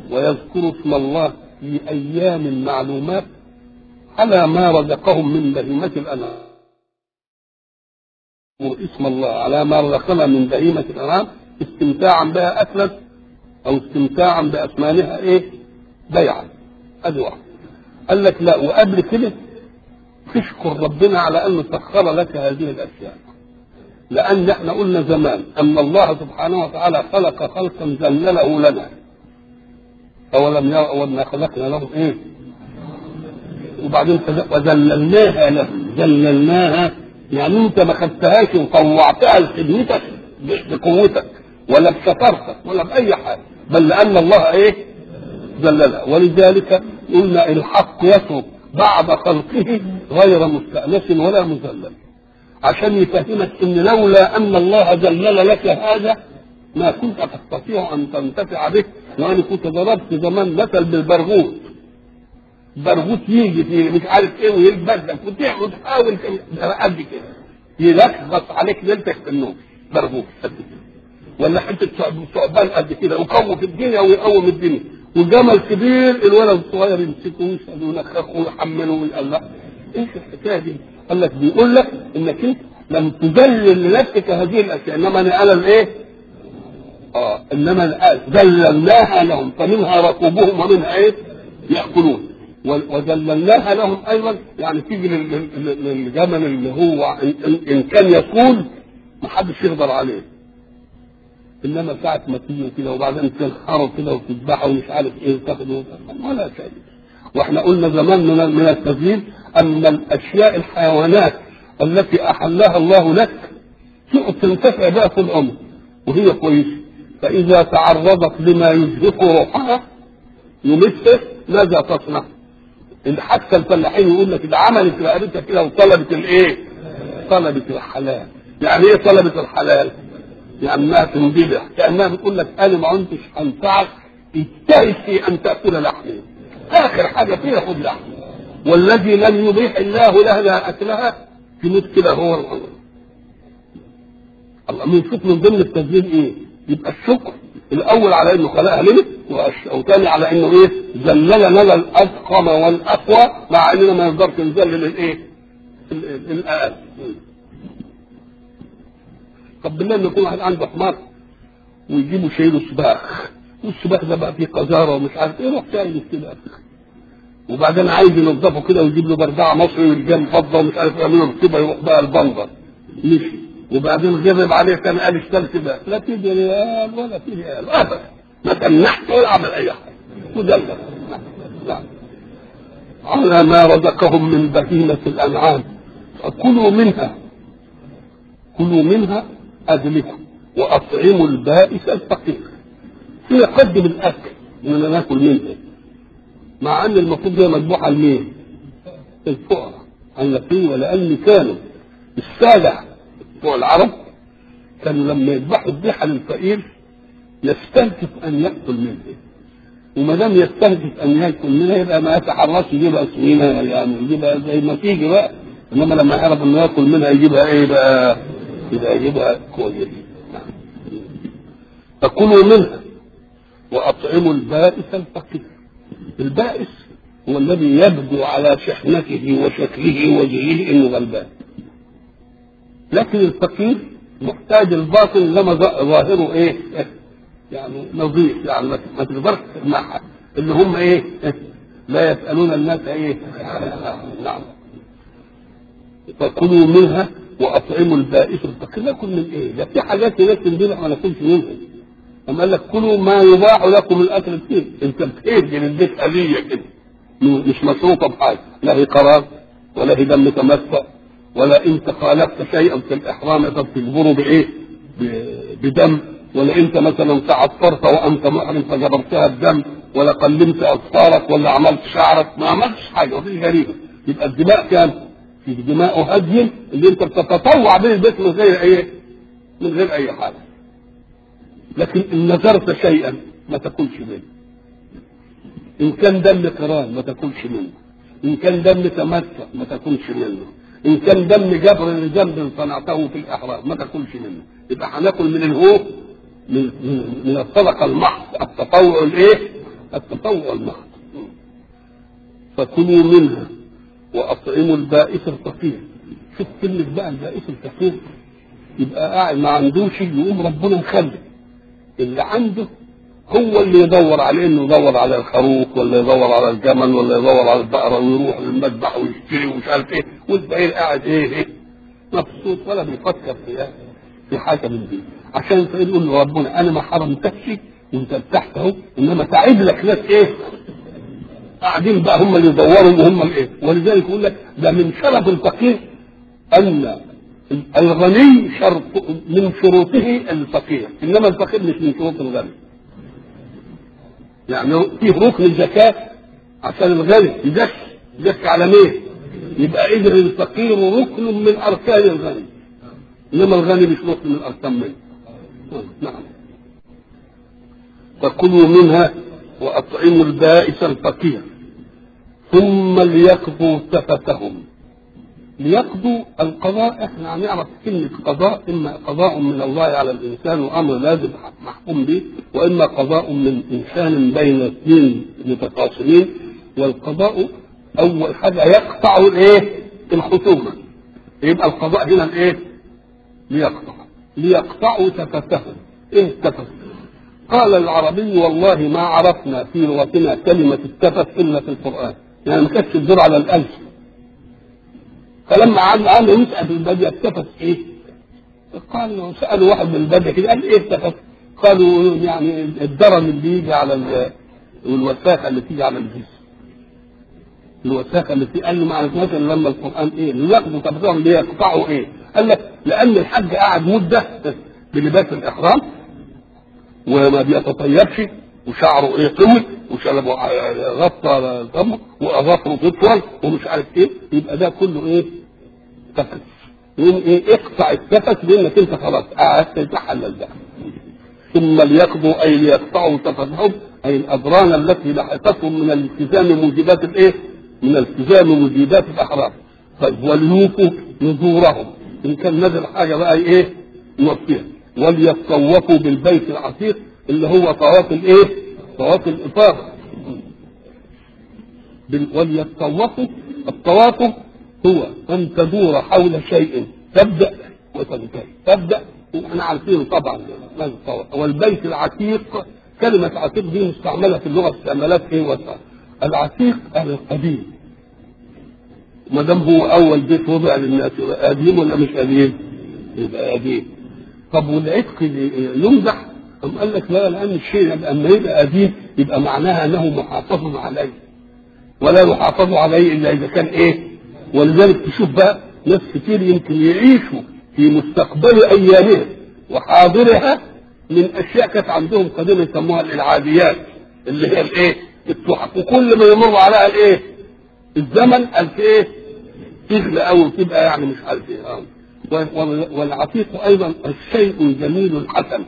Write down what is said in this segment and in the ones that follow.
ويذكروا اسم الله في أيام معلومات على ما رزقهم من بهيمة الأنعام اسم الله على ما رزقنا من بهيمة الأنعام استمتاعا بها أكلا أو استمتاعا بأثمانها إيه؟ بيعا أدي واحد قال لك لا وقبل كده تشكر ربنا على أنه سخر لك هذه الأشياء لأن احنا قلنا زمان أن الله سبحانه وتعالى خلق خلقا ذلله لنا أولم يروا أن خلقنا لهم إيه؟ وبعدين وذللناها لهم ذللناها يعني أنت ما خدتهاش وطوعتها لخدمتك بقوتك ولا بشطارتك ولا بأي حاجة بل لأن الله إيه؟ ذللها ولذلك قلنا الحق يترك بعد خلقه غير مستأنس ولا مذلل عشان يفهمك ان لولا ان الله ذلل لك هذا ما كنت تستطيع ان تنتفع به وانا كنت ضربت زمان مثل بالبرغوث برغوث يجي في مش عارف ايه ويلبسك وتقعد تحاول قد كده يلخبط عليك ليلتك في النوم برغوث قد كده ولا حته ثعبان قد كده ويقوم في الدنيا ويقوم الدنيا وجمل كبير الولد الصغير يمسكه ويسأل وينخخه ويحمله ويقول لا ايش الحكايه دي؟ قال لك بيقول لك انك انت لم تذلل لنفسك هذه الاشياء انما انا انا الايه؟ اه انما ذللناها لهم فمنها ركوبهم ومنها ايه؟ ياكلون وذللناها لهم ايضا يعني تيجي للجمل اللي هو ان كان يقول ما حدش يقدر عليه انما ساعه ما تيجي كده وبعدين تنحروا كده وتذبحوا ومش عارف ايه وتاخدوا ولا شيء واحنا قلنا زمان من من التزيين ان الاشياء الحيوانات التي احلها الله لك تقعد تنتفع بها في العمر وهي كويسه فاذا تعرضت لما يزهق روحها يمسك ماذا تصنع؟ حتى الفلاحين يقول لك اذا عملت رقبتها كده وطلبت الايه؟ طلبت الحلال يعني ايه طلبت الحلال؟ لأنها تنبذح كأنها بتقول لك أنا ما كنتش أنفعك اجتهد في أن تأكل لحمي آخر حاجة فيها خذ لحم والذي لم يبيح الله لها أكلها تموت كده هو الأمر الله بنشوف من ضمن التدبير إيه؟ يبقى الشكر الأول على إنه خلقها لنا والثاني على إنه إيه؟ ذلل لنا الأفخم والأقوى مع إننا ما نقدرش نذلل الإيه؟ الأقل طب بالله ان يكون واحد عنده حمار ويجيبوا شايله سباخ والسباخ ده بقى فيه قذاره ومش عارف ايه يروح شايل السباخ وبعدين عايز ينظفه كده ويجيب له بردعه مصري ويلجام فضه ومش عارف يعمل له كده يروح بقى البنظر مشي وبعدين غضب عليه كان قال اشتري سباخ لا تيجي ريال ولا في ريال ابدا ما تمنحت ولا عمل اي حاجه مدلل نعم على ما رزقهم من بهيمه الانعام فكلوا منها كلوا منها أدلكم وأطعموا البائس الفقير هي قدم الأكل إننا ناكل منها مع أن المفروض هي مذبوحة لمين؟ الفقراء النقي ولأن كانوا السادة بتوع العرب كانوا لما يذبحوا الذبيحة للفقير يستهدف أن يأكل منها وما دام يستهدف أن يأكل منها يبقى ما يتحرش يجيبها سمينة يعني يجيبها زي ما تيجي بقى إنما لما يعرف إنه يأكل منها يجيبها إيه بقى؟ يبقى يبقى كويس فكلوا منها وأطعموا البائس الفقير البائس هو الذي يبدو على شحنته وشكله وجهه انه غلبان لكن الفقير محتاج الباطن لما ظاهره ايه يعني نظيف يعني ما تقدرش تسمعها اللي هم ايه لا يسالون الناس ايه نعم فكلوا منها واطعموا البائس الفقير ناكل من ايه؟ ده في حاجات هناك تنبلع ما ناكلش منها. اما قال لك كلوا ما يباح لكم الاكل فيه، انت بتهدي للبيت آلية كده. مش مشروطة بحاجة، لا هي قرار ولا هي دم تمتع ولا انت خالفت شيئا في الاحرام انت تجبره بايه؟ بدم ولا انت مثلا تعطرت وانت محرم فجبرتها بدم ولا قلمت اظفارك ولا عملت شعرك ما عملتش حاجه مفيش غريبه يبقى الدماء كان في دماء هدي اللي انت بتتطوع به البيت من غير ايه؟ من غير اي حاجه. لكن ان نذرت شيئا ما تاكلش منه. ان كان دم قران ما تاكلش منه. ان كان دم تمتع ما تاكلش منه. ان كان دم جبر لذنب صنعته في الاحرام ما تاكلش منه. يبقى هناكل من الهو من, من, من الصدقه المحض التطوع الايه؟ التطوع المحض فكلوا منها واطعموا البائس الفقير شوف كلمه بقى البائس الفقير يبقى قاعد ما عندوش يقوم ربنا مخلي اللي عنده هو اللي يدور عليه انه يدور على الخروف ولا يدور على الجمل ولا يدور على البقره ويروح للمذبح ويشتري ومش عارف ايه والبعير قاعد ايه ايه مبسوط ولا بيفكر في في حاجه من دي عشان يقول له ربنا انا ما حرمتكش وانت ارتحت اهو انما تعب لك ناس ايه قاعدين بقى هم اللي يدوروا وهم الايه ولذلك يقول لك ده من شرف الفقير ان الغني شرط من شروطه الفقير انما الفقير مش من شروط الغني يعني فيه ركن الزكاة عشان الغني يزكي يزكي على مين؟ يبقى إذا الفقير ركن من أركان الغني إنما الغني مش ركن من أركان منه نعم فكلوا منها وأطعموا البائس الفقير ثم ليقضوا تفتهم ليقضوا القضاء احنا هنعرف كلمة قضاء اما قضاء من الله على الانسان وامر لازم محكوم به واما قضاء من انسان بين اثنين متخاصمين والقضاء اول حاجة يقطع الايه الخصومة يبقى القضاء هنا الايه ليقطع ليقطعوا تفتهم ايه التفت قال العربي والله ما عرفنا في لغتنا كلمة التفت الا في القرآن يعني ما كانتش تدور على الالف فلما قعدنا قال له يسأل البادية التفت ايه؟ قال له سألوا واحد من البادية كده قال ايه التفت؟ قالوا يعني الدرن اللي يجي على والوساخة اللي تيجي على الجسم. الوساخة اللي تيجي قال له ما عرفناش الا لما القرآن ايه؟ لياخدوا تفتهم ليقطعوا ايه؟ قال لك لأن الحج قاعد مدة بلباس الإحرام وما بيتطيبش وشعره ايه طول وشلبه غطى دمه واظافره تطول ومش عارف ايه يبقى ده كله ايه تفت يقوم ايه اقطع التفت لانك انت خلاص قعدت تحلل ده ثم ليقضوا اي ليقطعوا تفتهم اي الاضران التي لحقتهم من الالتزام موجبات الايه؟ من التزام موجبات الاحرام طيب وليوفوا نذورهم ان كان نذر حاجه بقى ايه؟ يوفيها وليتطوفوا بالبيت العتيق اللي هو طواف الايه؟ طواف الافاضه وليتطوفوا الطواف هو ان تدور حول شيء تبدا وتنتهي تبدا واحنا عارفين طبعا والبيت العتيق كلمة عتيق دي مستعملة في اللغة استعمالات ايه وسع العتيق القديم ما دام هو أول بيت وضع للناس يبقى قديم ولا مش قديم؟ يبقى قديم طب والعتق يمدح أم قال لك لا لأن الشيء لما يبقى قديم يبقى معناها أنه محافظ عليه ولا يحافظ عليه إلا إذا كان إيه ولذلك تشوف بقى ناس كتير يمكن يعيشوا في مستقبل أيامهم وحاضرها من أشياء كانت عندهم قديما يسموها الإلعاديات اللي هي الإيه التحف وكل ما يمر عليها الإيه الزمن قال إيه تغلى أو تبقى يعني مش عارف إيه أو. والعتيق أيضا الشيء الجميل الحسن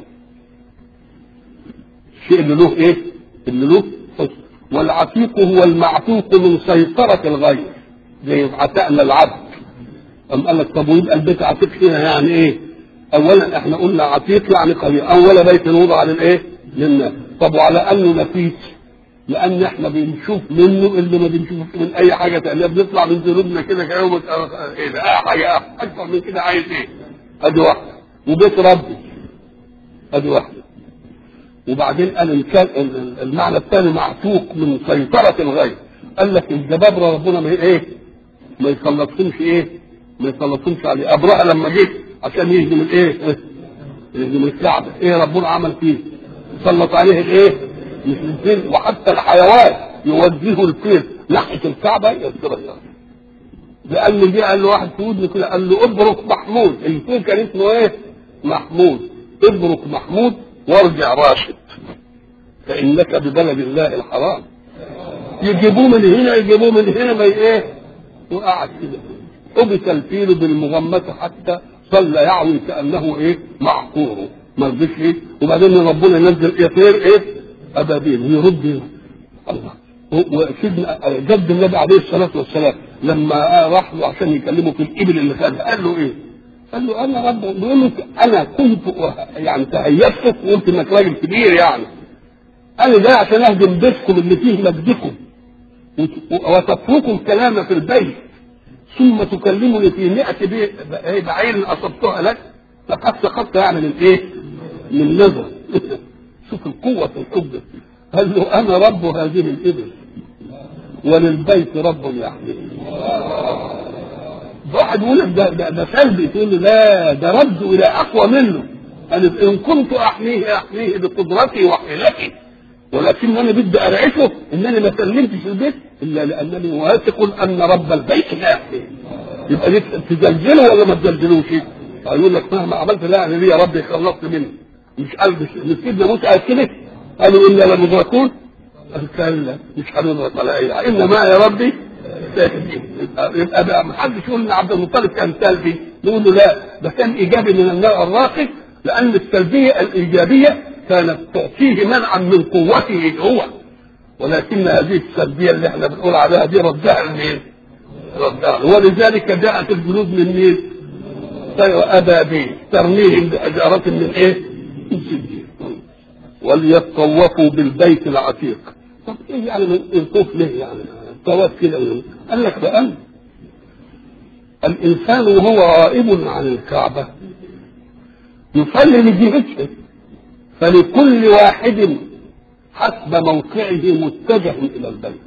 الشيء اللي له ايه؟ اللي له حسن والعتيق هو المعتوق من سيطرة الغير زي عتقنا العبد أم قال لك طب ويبقى البيت عتيق هنا يعني ايه؟ أولا احنا قلنا عتيق يعني قليل أول بيت وضع للايه؟ للناس طب وعلى أنه نفيس لأن احنا بنشوف منه اللي ما بنشوفش من أي حاجة تانية بنطلع من ذنوبنا كده كيوم ايه ده آه حاجة أكثر من كده عايز ايه؟ أدي واحدة وبيت ربي أدي واحدة وبعدين قال إن كان المعنى الثاني معتوق من سيطرة الغير قال لك الجبابرة ربنا ما ايه ما يسلطهمش ايه ما يسلطهمش عليه ابرهة لما جه عشان يهدم الايه يهدم الكعبة ايه ربنا عمل فيه سلط عليه الايه مش الفيل وحتى الحيوان يوجهه الفيل ناحية الكعبة يصير لأن جه قال له واحد في ودنه كده قال له ابرك محمود الفيل كان اسمه ايه محمود ابرك محمود وارجع راشد فإنك ببلد الله الحرام يجيبوه من هنا يجيبوه من هنا ما ايه وقعد كده حبس الفيل بالمغمة حتى صلى يعوي كأنه ايه معقور ما رضيش ايه وبعدين ربنا ينزل ايه طير ايه ابابيل يرد الله وسيدنا جد النبي عليه الصلاه والسلام لما راح له عشان يكلمه في الابل اللي خدها قال له ايه؟ قال له انا رب بيقول انا كنت يعني تهيبتك وقلت انك راجل كبير يعني انا جاي عشان اهدم بيتكم اللي فيه مجدكم وتتركوا الكلام في البيت ثم تكلمني في مئة بعين اصبتها لك لقد سقطت يعني من ايه؟ من نظر شوف القوة في الحب قال له انا رب هذه الابل وللبيت رب يحميه واحد يقول لك ده ده, ده سلبي تقول له لا ده رد الى اقوى منه انا ان كنت احميه احميه بقدرتي وحيلتي ولكنني بدي ارعشه انني ما سلمتش البيت الا لانني واثق ان رب البيت لا يحميه يبقى دي تزلزله ولا ما تزلزلوش؟ يقول لك مهما عملت لا انا ليه يا رب خلصت منه مش قال مش سيدنا موسى قال كده قالوا الا لمدركون قال كلا مش هندرك ولا اي حاجه انما يا ربي يبقى بقى ما حدش يقول ان عبد المطلب كان سلبي نقول له لا ده كان ايجابي من النوع الراقي لان السلبيه الايجابيه كانت تعطيه منعا من قوته هو ولكن هذه السلبيه اللي احنا بنقول عليها دي ردها لمين؟ ردها ولذلك جاءت الجنود من مين؟ ابابيل ترميهم بحجاره من ايه؟ من سجين وليطوفوا بالبيت العتيق طب ايه يعني الطوف ليه يعني؟ طواف كده قال لك بأن الإنسان وهو غائب عن الكعبة يصلي لجهته فلكل واحد حسب موقعه متجه إلى البيت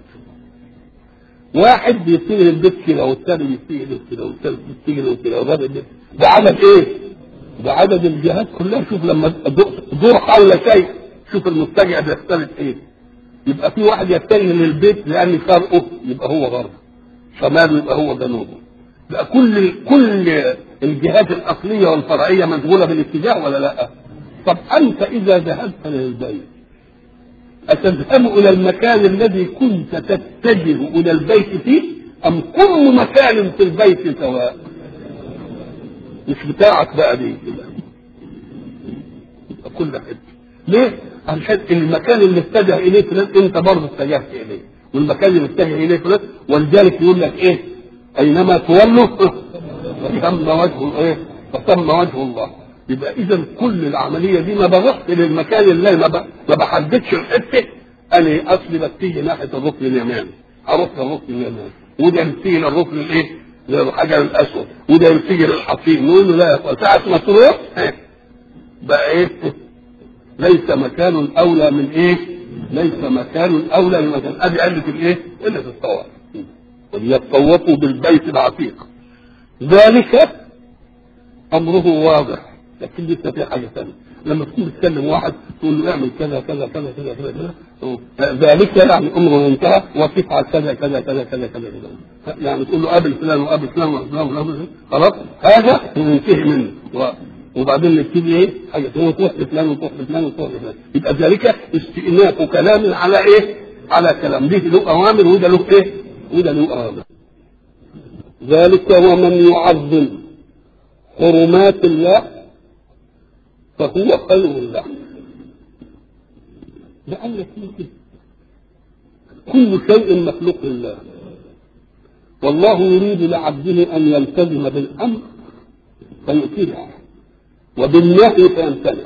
واحد بيتجه البيت كده والثاني بيتجه كده والثالث بيتجه كده والرابع ده عدد ايه؟ ده عدد الجهات كلها شوف لما دور حول شيء شوف المتجه بيختلف ايه يبقى في واحد يتجه للبيت لان شرقه يبقى هو غربه شماله يبقى هو جنوبه بقى كل كل الجهات الاصليه والفرعيه مشغوله بالاتجاه ولا لا؟ طب انت اذا ذهبت للبيت أتذهب إلى المكان الذي كنت تتجه إلى البيت فيه أم كل مكان في البيت سواء؟ مش بتاعك بقى دي كده كل حته ليه؟ عشان المكان اللي اتجه اليه فلان انت برضه اتجهت اليه والمكان اللي اتجه اليه فلان ولذلك يقول لك ايه؟ اينما تولوا فتم وجه ايه؟ فتم وجه الله يبقى اذا كل العمليه دي ما بروحش للمكان اللي ما, ب... ما بحددش الحته انا اصلي بتيجي ناحيه الركن اليماني اروح للركن اليماني وده بتيجي للركن الايه؟ للحجر الاسود وده بتيجي للحصين نقول له لا يا اخوان ساعه ما تروح بقى ايه؟ ليس مكان اولى من ايه؟ ليس مكان اولى من مكان ادي قله الايه؟ قله الطواف وليطوفوا بالبيت العتيق ذلك امره واضح لكن لسه في حاجه ثانيه لما تكون بتكلم واحد تقول له اعمل كذا كذا كذا كذا كذا كذا ذلك يعني امره انتهى وتفعل كذا كذا كذا كذا كذا كذا يعني تقول له قابل فلان وقابل فلان وقابل فلان خلاص هذا ينتهي منه وبعدين نبتدي ايه؟ حاجه ثانيه تروح لفلان وتروح لفلان وتروح لفلان يبقى ذلك استئناف كلام على ايه؟ على كلام ده له اوامر وده له ايه؟ وده له اوامر ذلك ومن يعظم حرمات الله فهو خير له لأنك يمكن كل شيء مخلوق لله والله يريد لعبده أن يلتزم بالأمر فيؤتيه وبالنهي فيمتنع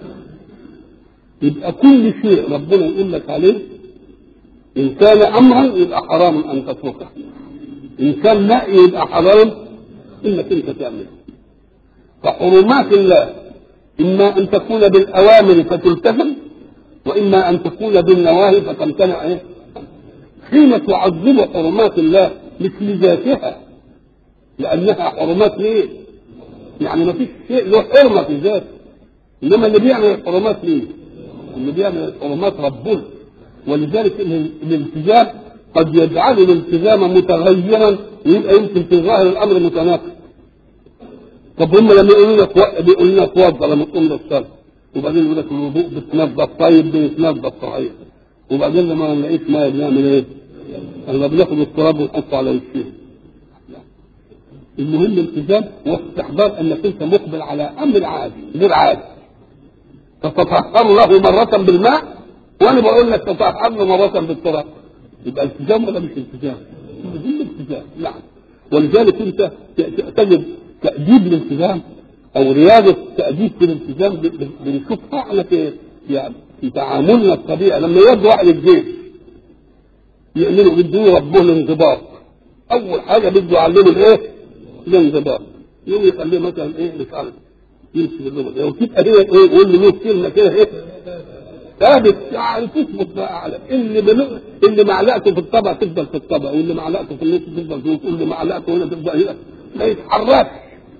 يبقى كل شيء ربنا يقول لك عليه إن كان أمرا يبقى حرام أن تتركه إن كان نهي يبقى حرام إنك أنت تعمله فحرمات الله إما أن تكون بالأوامر فتلتزم وإما أن تكون بالنواهي فتمتنع إيه؟ حين تعظم حرمات الله مثل ذاتها لأنها حرمات ليه؟ يعني ما فيش شيء له حرمة في ذاته إنما اللي بيعمل الحرمات ليه؟ اللي بيعمل الحرمات ربنا ولذلك الالتزام قد يجعل الالتزام متغيرا ويبقى يمكن في ظاهر الأمر متناقض طب هم لما يقولوا لك بيقولوا لنا اتوضى لما تقوم للصلاه وبعدين يقول لك الوضوء بتنظف طيب بيتنظف صحيح وبعدين لما نلاقيش ميه بنعمل ايه؟ احنا بناخد التراب ونحطه على وشنا المهم الالتزام واستحضار انك انت مقبل على امر عادي غير عادي تتطهر له مرة بالماء وانا بقول لك تتطهر له مرة بالتراب يبقى التزام ولا مش التزام؟ المهم التزام نعم ولذلك انت تجد تأديب الالتزام أو رياضة تأديب في الالتزام بنشوفها احنا في في تعاملنا الطبيعي لما يودوا واحد الجيش يعملوا بده ربه الانضباط اول حاجه بده يعلمه الايه؟ الانضباط يوم يخليه مثلا ايه مش عارف يمسك اللغه لو تبقى هي ايه يقول له كلمه كده ايه ثابت يعني تثبت بقى على اللي بلغ... اللي معلقته في الطبق تفضل في الطبق واللي معلقته في النص تفضل في النص واللي معلقته هنا تفضل هنا ما يتحركش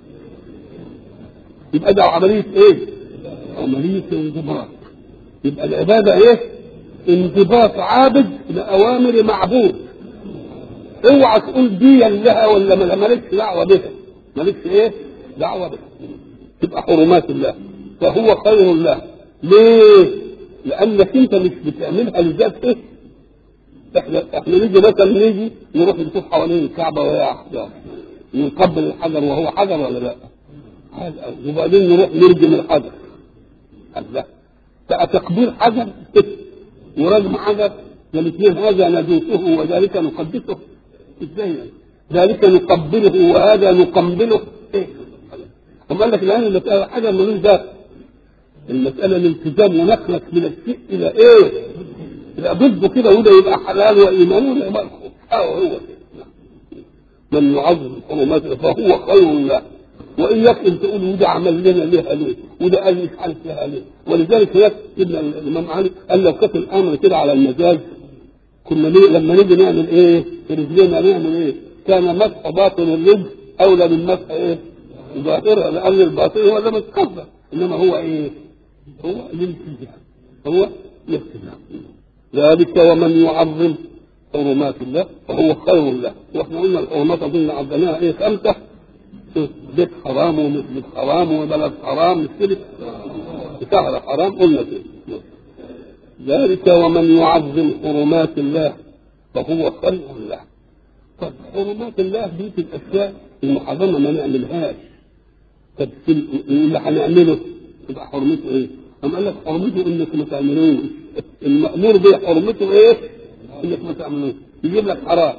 يبقى ده عمليه ايه؟ عمليه انضباط يبقى العباده ايه؟ انضباط عابد لاوامر معبود اوعى تقول دي لها ولا ما مالكش دعوه بها مالكش ايه؟ دعوه بها تبقى حرمات الله فهو خير الله ليه؟ لانك انت مش بتعملها لذات ايه؟ احنا احنا نيجي مثلا نيجي نروح نشوف حوالين الكعبه وهي احجار نقبل الحجر وهو حجر ولا لا؟ وبعدين نروح نرجم الحجر قال لا بقى تقبيل حجر ورجم حجر الاثنين هذا ندوسه وذلك نقدسه ازاي ذلك نقبله وهذا نقبله ايه طب قال لك الان المساله حاجه ملوش ذات المساله الالتزام ونقلك من الشيء الى ايه؟ الى ضده كده وده يبقى حلال وايمان وده يبقى اه هو كده من يعظم حرمات فهو خير له واياك ان تقول وده عمل لنا ليها ليه وده قال مش عارف لها ليه ولذلك هناك ابن الامام علي قال لو كانت الامر كده على المزاج كنا ليه لما نيجي نعمل ايه في رجلينا نعمل ايه كان مسح باطن الرجل اولى من مسح ايه ظاهرها لان الباطن هو اللي متكبر انما هو ايه هو الالتزام هو الالتزام ذلك ومن يعظم حرمات الله فهو خير له واحنا قلنا الحرمات اظن عظمناها ايه خمسه بيت حرام ومثل حرام وبلد حرام مش كده سهل حرام قلنا كده ذلك ومن يعظم حرمات الله فهو خير له طب حرمات الله دي في الاشياء المحرمه ما نعملهاش طب اللي هنعمله يبقى حرمته ايه؟ أم قال لك حرمته انك ما تعملوش المأمور به حرمته ايه؟ انك ما تعملوش يجيب لك حرام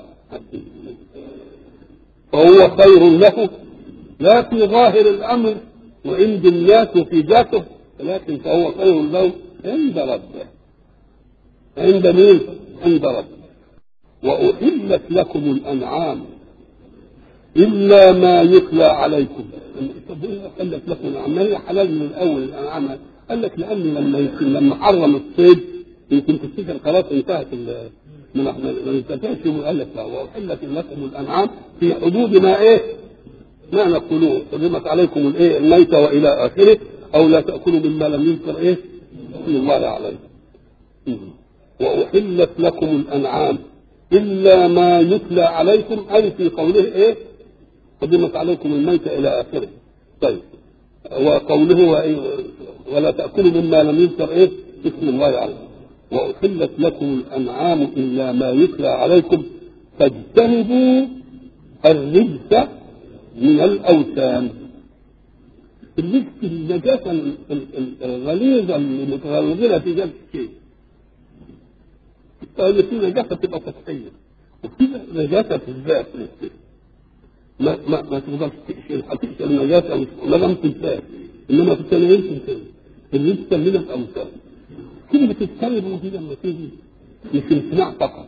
فهو خير له لا في ظاهر الامر وعند الناس وفي ذاته لكن فهو خير له عند ربه عند مين؟ عند ربه وأحلت لكم الأنعام إلا ما يتلى عليكم طب ايه أحلت لكم الأنعام؟ ما هي حلال من الأول الأنعام قال لك لأن لما يمكن لما حرم الصيد يمكن تفتكر خلاص انتهت من ما انتهتش قال لك لا وأحلت لكم الأنعام في حدود ما إيه؟ ما نقولوه حرمت عليكم الايه الميت والى اخره او لا تاكلوا مما لم يذكر ايه اسم الله عليه واحلت لكم الانعام الا ما يتلى عليكم اي في قوله ايه قدمت عليكم الميت الى اخره طيب وقوله وإيه؟ ولا تاكلوا مما لم يذكر ايه اسم الله عليه واحلت لكم الانعام الا ما يتلى عليكم فاجتنبوا الرجس من الأوثان الرجس النجاسة الغليظة المتغلغلة في ذلك الشيء اللي في نجاسة تبقى سطحية وفي نجاسة في الذات ما ما ما تقدرش تقشر هتقشر النجاسة ما لم تنساها انما في التنين تنساها الرجس من الأوثان كلمة الكلمة دي لما تيجي مش امتناع فقط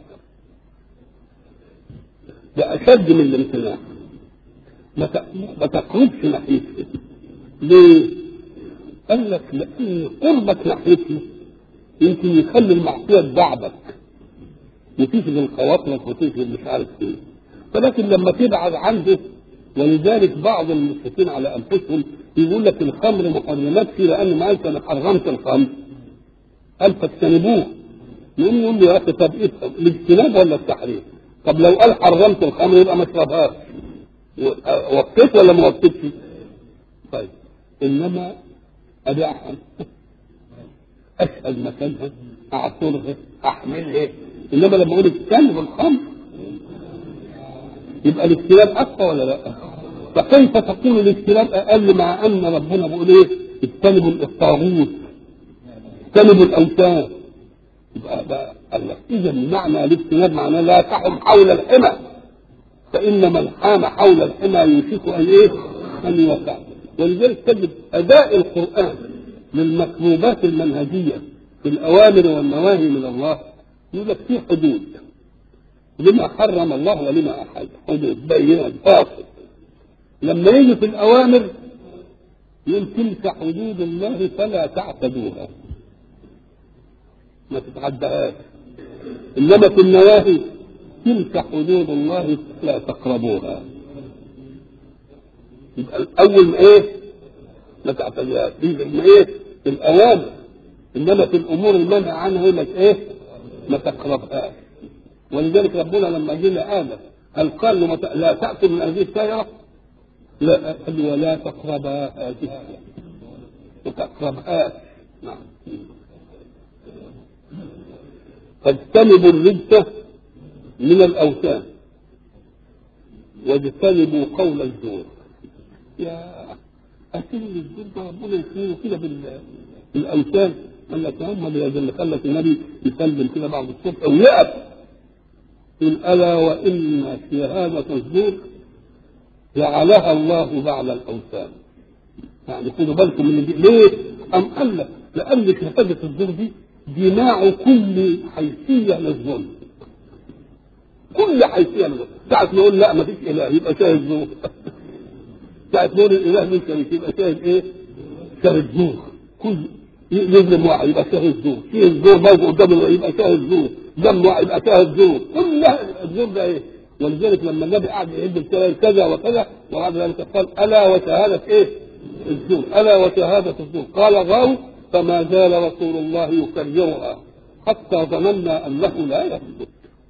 ده أشد من الامتناع ما تقربش ناحيته ليه؟ قال لك لأن قربك ناحيته يمكن يخلي المعصية تدعبك وتشغل خواطرك وتشغل مش عارف ايه ولكن لما تبعد عنه ولذلك بعض المسلمين على انفسهم يقول لك الخمر محرمات فيه لان ما قالت انا حرمت الخمر قال فاجتنبوه يقوم يقول له يا اخي طب ايه الاجتناب ولا التحريم؟ طب لو قال حرمت الخمر يبقى ما اشربهاش وقفت ولا ما وقفتش؟ طيب انما ابيعها اشهد مكانها اعصرها احملها انما لما اقول اجتنب الخمر يبقى الاجتناب اقوى ولا لا؟ فكيف تقول الاجتناب اقل مع ان ربنا بيقول ايه؟ اجتنبوا الطاغوت اجتنبوا الاوثان يبقى بقى الله اذا معنى الاجتناب معناه لا تحم حول الحمى فإن من حام حول الحمى يوشك أن إيه؟ أن يوقع ولذلك تجد أداء القرآن للمطلوبات المنهجية في الأوامر والنواهي من الله يقول لك في حدود لما حرم الله ولما أحل حدود بينة فاصل لما يجي في الأوامر يقول تلك حدود الله فلا تعتدوها ما تتعدهاش إنما في النواهي تلك حدود الله فلا تقربوها يبقى الأول ما إيه؟ ما تعتدوهاش ما إيه؟ في الأوامر إنما في الأمور المنهى عنها يقول لك إيه؟ ما تقربهاش ولذلك ربنا لما جينا آدم هل قال له مت... لا تأكل من هذه الشجرة؟ لا قال ولا تقربا هذه ما تقربهاش نعم فاجتنبوا الرجس من الأوثان واجتنبوا قول الزور يا أكل الزور ده ربنا يسيره كده بالأوثان قال لك هم اللي خلت النبي يسلم كده بعد الصبح أو يقف قل ألا وإن شهادة الزور جعلها الله بعد الأوثان يعني خدوا بالكم من دي ليه؟ أم قال لك لأن شهادة الزور دي جماع كل حيثية للظلم كل حيثية للظلم ساعة ما نقول لا ما فيش إله يبقى شاهد زور ساعة ما نقول الإله من شريك يبقى شاهد إيه؟ شاهد زور كل يظلم واحد يبقى شاهد زور شاهد زور موجود قدامه يبقى شاهد زور دم واحد يبقى شاهد زور كل الزور ده إيه؟ ولذلك لما النبي قعد يعد كذا وكذا وبعد ذلك قال ألا وشهادة إيه؟ الزور ألا وشهادة الزور قال غاو فما زال رسول الله يكررها حتى ظننا انه لا يصدق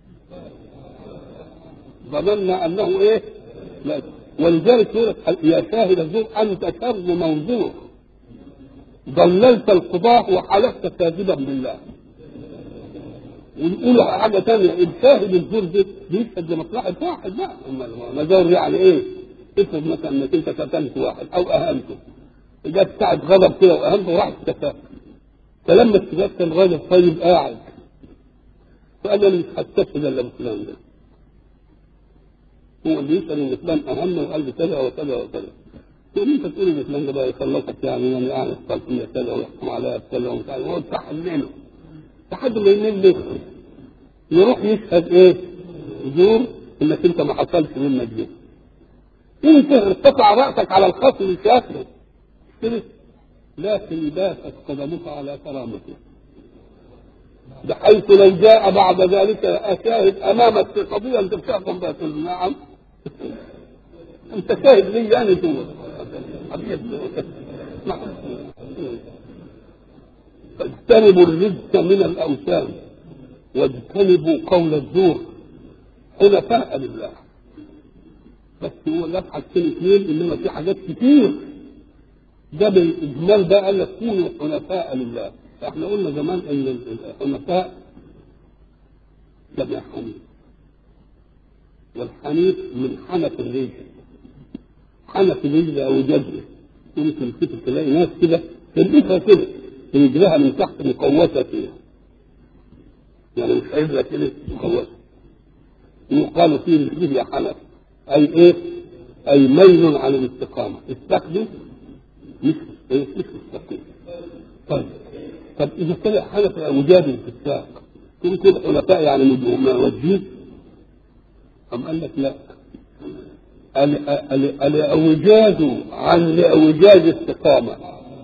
ظننا انه ايه لا ولذلك يقول يا شاهد الزور انت شر منظور ضللت القضاة وحلفت كاذبا بالله ونقول حاجه ثانيه الشاهد الزور ده بيشهد لمصلحه واحد لا مزور يعني ايه؟ افرض مثلا انك انت قتلت واحد او اهنته جت ساعة غضب كده وأهمه وراح استفاق فلما استفاق كان الراجل طيب قاعد فقال انا مش هستفيد الا بفلان ده هو اللي يسأل ان فلان أهم وقال لي كذا وكذا وكذا تقول انت تقول ان فلان ده بقى يخلصك يعني يعني اعرف قلت كذا ويحكم عليها بكذا ومش عارف هو صح منه لحد ما ينام ليه يروح يشهد ايه؟ زور انك انت ما حصلش منك دي انت ارتفع راسك على الخصم الكافر كده لكن باتت قدمك على كرامته بحيث لو جاء بعد ذلك أشاهد أمامك في قضية أنت بتحكم بها تقول نعم أنت شاهد لي أنا تقول فاجتنبوا الرزق من الأوثان واجتنبوا قول الزور حنفاء لله بس هو لا حاجتين اثنين انما في حاجات كتير ده بالاجمال ده قال لك كونوا حنفاء لله احنا قلنا زمان ان الحنفاء جمع حنيف والحنيف من حنف الرجل حنف الرجل او جزء ممكن كتب تلاقي ناس كده تلبسها كده رجلها من تحت مقوسه كده يعني مش عايزها كده مقوسه يقال فيه رجله يا حنف اي ايه؟ اي ميل عن الاستقامه استقبل مش مش مستقيم طيب طب اذا كان حدث وجاد في الساق يمكن حلفاء يعني موجهين أم قال لك لا الأوجاز عن الأوجاز استقامة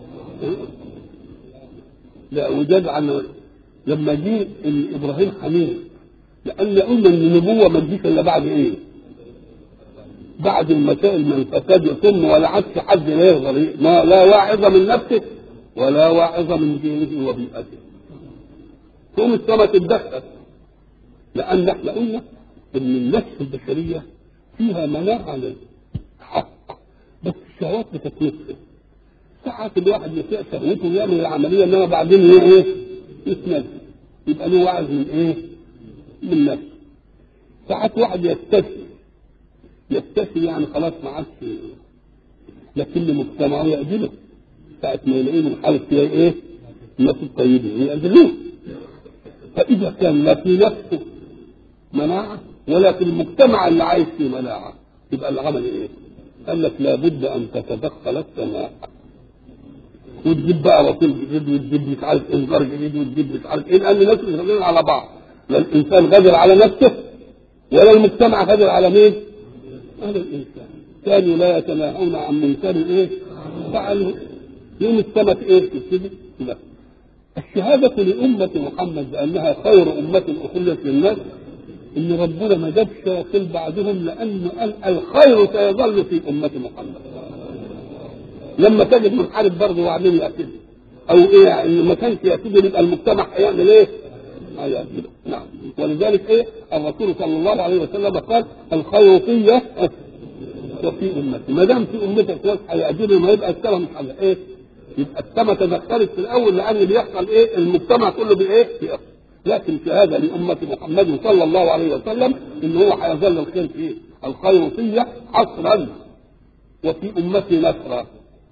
الأوجاز عن لما جه إبراهيم حنين لأن قلنا إن النبوة ما تجيش إلا بعد إيه؟ بعد المسائل من فساد يتم ولا عادش حد لا يغضر ما لا واعظ من نفسه ولا واعظ من دينه وبيئته ثم السماء تتدخل لان احنا قلنا ان النفس البشريه فيها مناعه للحق بس الشهوات بتتمثل ساعات الواحد يسيء شهوته ويعمل العمليه انما بعدين هو ايه؟ يتنزل يبقى له وعظ من ايه؟ من نفسه ساعات واحد يستسلم يستسلم يعني خلاص ما عادش لكن مجتمعه يأذنه ساعة ما يلاقيه من حالة كده ايه؟ الناس الطيبين يأذنوه فإذا كان لا في نفسه مناعة ولا في المجتمع اللي عايش فيه مناعة يبقى العمل ايه؟ قال لك لابد أن تتدخل السماء وتجيب بقى رسول جديد وتجيب مش عارف انذار جديد وتجيب مش عارف ايه لان الناس مش غادرين على بعض لا الانسان غادر على نفسه ولا المجتمع غادر على مين؟ على الانسان كانوا لا يتناهون عن منكر ايه؟ فعلوا يوم السمك ايه؟ كده لا الشهادة لأمة محمد بأنها خير أمة أخرجت للناس إن ربنا ما جابش رسول بعدهم لأنه قال الخير سيظل في أمة محمد. لما تجد منحرف برضه وبعدين يأتي أو إيه يعني ما كانش يأتي يبقى المجتمع هيعمل إيه؟ هيأتي نعم ولذلك إيه الرسول صلى الله عليه وسلم قال الخير في وفي أمتي ما دام في أمتك ناس هيأتي ما يبقى السلام مش على إيه؟ يبقى السما تدخلت في الاول لان اللي بيحصل ايه المجتمع كله بايه بيحصل لكن شهاده لامه محمد صلى الله عليه وسلم ان هو هيظل الخير فيه الخير في حصرا وفي امتي نصرا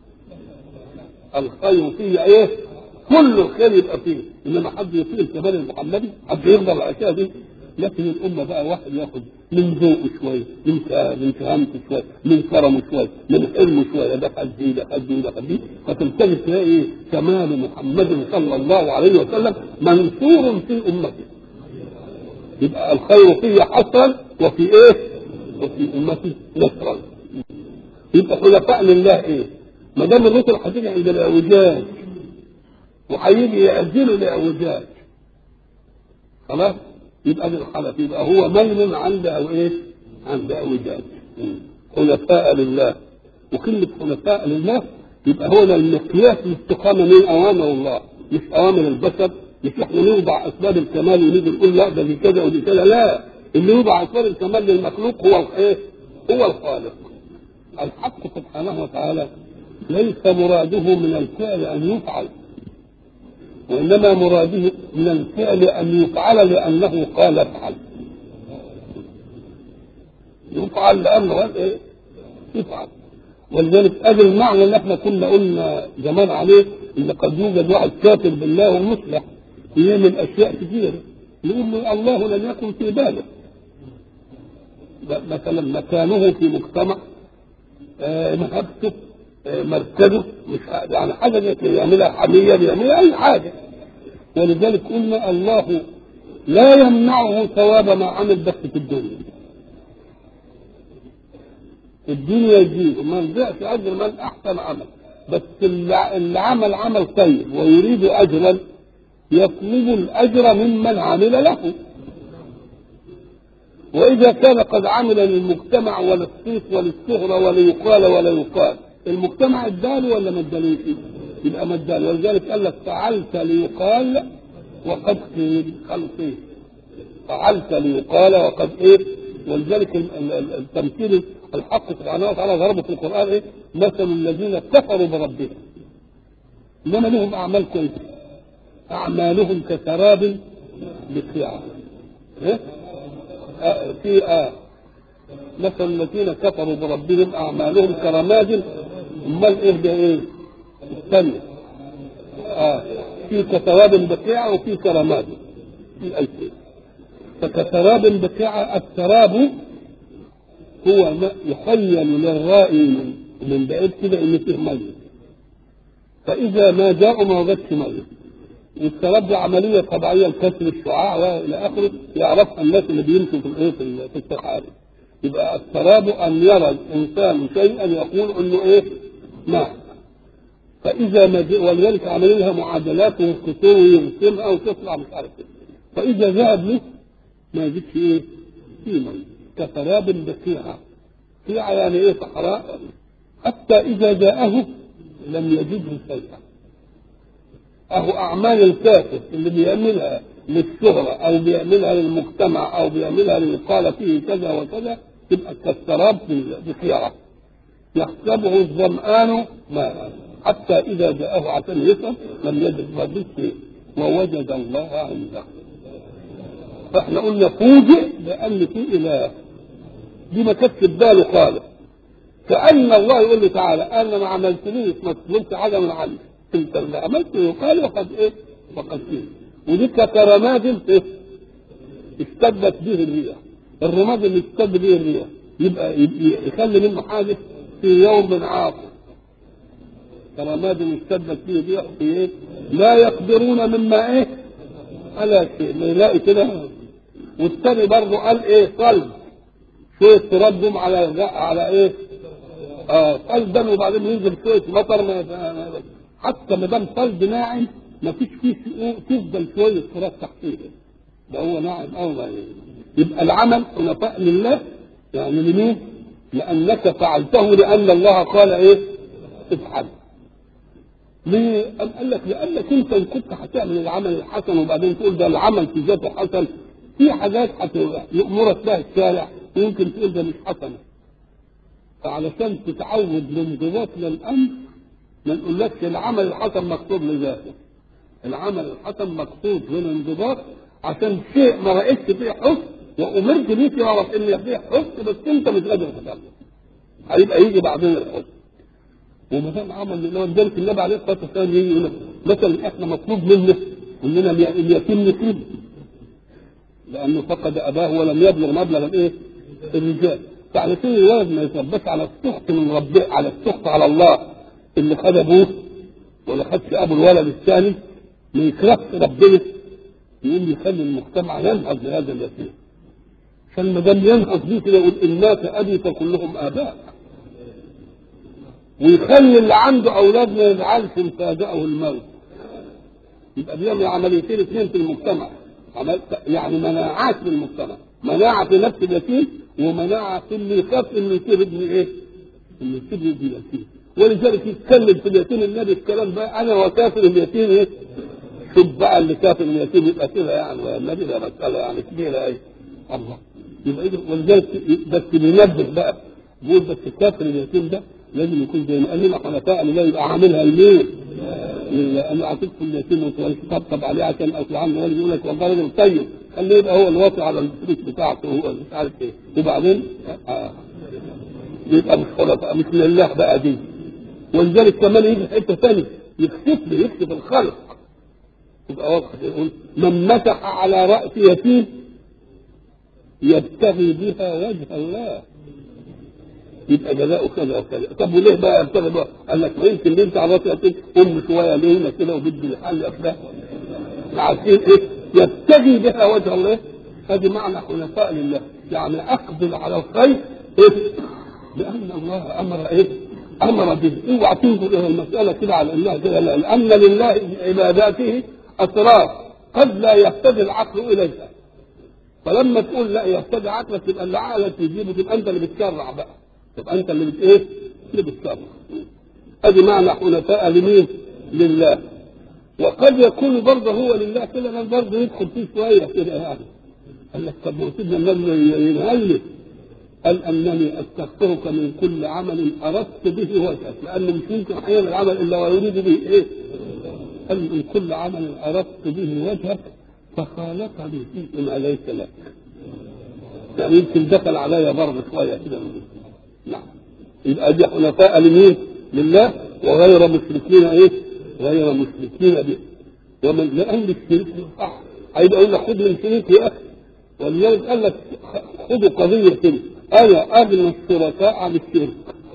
الخير في ايه كل الخير يبقى فيه انما حد يطير الكمال المحمدي حد يقدر على الاشياء دي لكن الامه بقى واحد ياخد من ذوقه شويه من من فهمته شويه من كرمه شويه من حلمه شويه ده خد دي ده خد دي ده خد دي فتلتقي تلاقي كمال محمد صلى الله عليه وسلم منصور في امته يبقى الخير فيه حصرا وفي ايه؟ وفي امتي نصرا يبقى حلفاء لله ايه؟ ما دام الرسل هتيجي عند الاعوجاج وهيجي يأذنوا الاعوجاج خلاص؟ يبقى للحلف يبقى هو ميل عند او ايه؟ عند اعوجاج حلفاء لله وكلمة حلفاء لله يبقى هو المقياس الاستقامة من أوامر الله مش أوامر البشر مش احنا نوضع أسباب الكمال ونيجي نقول لا ده دي كذا ودي كذا لا اللي يوضع أسباب الكمال للمخلوق هو الايه؟ هو الخالق الحق سبحانه وتعالى ليس مراده من الفعل أن يفعل وإنما مراده من الفعل أن يفعل لأنه قال افعل يفعل لأنه إيه؟ يفعل ولذلك ادي المعنى اللي احنا كنا قلنا زمان عليه ان قد يوجد واحد كافر بالله ومصلح يعمل اشياء كثيره يقول له الله لم يكن في باله مثلا مكانه في مجتمع آه مهبته آه مركزه مش يعني حاجه زي كده يعملها حميه بيعملها اي حاجه ولذلك قلنا الله لا يمنعه ثواب ما عمل بس في الدنيا الدنيا يجيب من ضعف اجر من احسن عمل بس اللي عمل عمل طيب ويريد اجرا يطلب الاجر ممن عمل له واذا كان قد عمل للمجتمع وللصيت وللشهره وليقال ولا يقال المجتمع اداله ولا ما ادالوش يبقى ما اداله ولذلك قال لك فعلت ليقال وقد قيل قال قيل فعلت ليقال وقد ايه ولذلك التمثيل الحق سبحانه وتعالى ضربه في القران ايه؟ مثل الذين كفروا بربهم انما لهم اعمال كويسه اعمالهم كسراب بقيعه إيه؟ آه في آه مثل الذين كفروا بربهم اعمالهم كرماد امال ايه ده ايه؟ الثانيه آه في كسراب بقيعه وفي كرماد في الفين فكسراب بقيعه السراب هو ما يخيل للرائي من, من بعيد كده ان فيه ميه فاذا ما جاءوا ما وجدش ميه والسراب دي عمليه طبيعيه لكسر الشعاع والى اخره يعرفها الناس اللي بيمشوا في الايه في الصحاري يبقى السراب ان يرى الانسان شيئا يقول انه ايه ماء فاذا ما جاء ولذلك عملوا لها معادلات وانقسام ويرسمها وتطلع مش عارف ايه فاذا ذهب له ما يجدش ايه في ميه كسراب بقيعة قيعة يعني ايه صحراء حتى إذا جاءه لم يجده شيئا أهو أعمال الكافر اللي بيعملها للشهرة أو بيعملها للمجتمع أو بيعملها ليقال فيه كذا وكذا تبقى كالسراب بقيعة يحسبه الظمآن ماء حتى إذا جاءه عشان يشرب لم يجد ما شيء ووجد الله عنده فاحنا قلنا فوجئ لأن في إله دي ما كانتش في باله خالص كأن الله يقول له تعالى أنا ما عملتليش ما طلبت حاجة من عندي أنت اللي عملت يقال وقد إيه وقد إيه ودي كرماد إيه اشتدت به الريح الرماد اللي اشتد به الريح يبقى, يبقى يخلي منه حاجة في يوم عاصف كرماد اشتدت فيه ريح في ايه لا يقدرون مما ايه على شيء ما يلاقي كده والثاني برضه قال ايه صلب شويه تربهم على على ايه اه صلبا وبعدين ينزل شويه مطر ما ما- حتى ما دام صلب ناعم ما فيش فيه ايه تفضل شويه تراب تحتيه ده هو ناعم او ما يبقى العمل حنفاء لله يعني لمين؟ لانك فعلته لان الله قال ايه؟ افعل ليه؟ قال قال لك لانك انت ان كنت هتعمل العمل الحسن وبعدين تقول ده العمل في ذاته حسن في حاجات هت- يأمرك بها الشارع ويمكن تقول ده مش حسنه فعلشان تتعود الانضباط للامر ما نقولكش العمل الحسن مقصود لذاته العمل الحسن مقصود للانضباط عشان شيء ما رأيتش فيه حسن وأمرت بيه تعرف إن فيه حسن بس أنت مش قادر تتعلم هيبقى يجي بعدين الحسن وما دام عمل لله ولذلك النبي عليه الصلاه والسلام يجي يقول لك مثلا احنا مطلوب منا اننا اليتيم نسيبه لانه فقد اباه ولم يبلغ مبلغ الايه؟ الرجال فعلى كده الولد ما يترباش على السخط من ربه على السخط على الله اللي خد ابوه ولا خدش ابو الولد الثاني ما يكرهش ربنا يقوم يخلي المجتمع ينهض لهذا اليتيم عشان ما دام ينهض بيه كده يقول ان مات ابي فكلهم اباء ويخلي اللي عنده اولاد ما يزعلش ان فاجأه الموت يبقى بيعمل عمليتين اثنين في المجتمع عمل يعني مناعات في المجتمع مناعة في نفس اليتيم ومناعة في اللي يخاف انه يصير ابن ايه؟ انه يصير ابن اليتيم ولذلك يتكلم في اليتيم النبي الكلام بقى انا وكافر اليتيم ايه؟ شوف بقى اللي كافر اليتيم يبقى كده يعني ويا النبي ده مسألة يعني كبيرة ايه؟ الله يبقى إيه ولذلك بس بينبه بقى بيقول بس الكافر اليتيم ده لازم يكون زي ما قال لنا حنفاء لله يبقى عاملها لمين؟ لأنه أعطيك كل يتيم وتطبطب عليه عشان أصل عنه ولا يقول لك والله راجل طيب خليه يبقى هو الواقع على الفلوس بتاعته هو مش عارف ايه وبعدين آه يبقى مش حنفاء مش لله بقى دي ولذلك كمان يجي في حته ثانيه يكشف لي يكشف الخلق يبقى واضح يقول من مسح على رأس يتيم يبتغي بها وجه الله يبقى جزاؤه كذا وكذا طب وليه بقى يبتغي بقى قال لك ما يمكن اللي انت على راسي يتيم ام شويه لينا كده وبدي الحل افلام عارفين ايه يبتغي بها وجه الله هذه معنى حنفاء لله يعني اقبل على الخير ايه لان الله امر ايه امر به اوعى تنظر الى المساله كده على انها كده لا لان لله عباداته اسرار قد لا يهتدي العقل اليها فلما تقول لا يهتدي عقلك تبقى اللي عقلك يجيبه تبقى انت اللي بتشرع بقى تبقى انت اللي بت ايه؟ اللي بتشرع ادي معنى حنفاء لمين؟ لله وقد يكون برضه هو لله كده بل برضه يدخل فيه شويه كده يعني قال لك طب ما سيدنا النبي ينهلك قال انني استغفرك من كل عمل اردت به وجهك لان مش ممكن احيانا العمل الا ويريد به ايه؟ قال من كل عمل اردت به وجهك فخالفني فيه ما ليس لك يعني يمكن دخل علي برضه شويه كده نعم يبقى دي حنفاء لمين؟ لله وغير مشركين ايه؟ غير مشركين به ومن لأن الشرك صح هيبقى يقول لك خذ من شريك يا اخي ولذلك قال لك خذوا قضيه كده انا اغنى الشركاء عن الشرك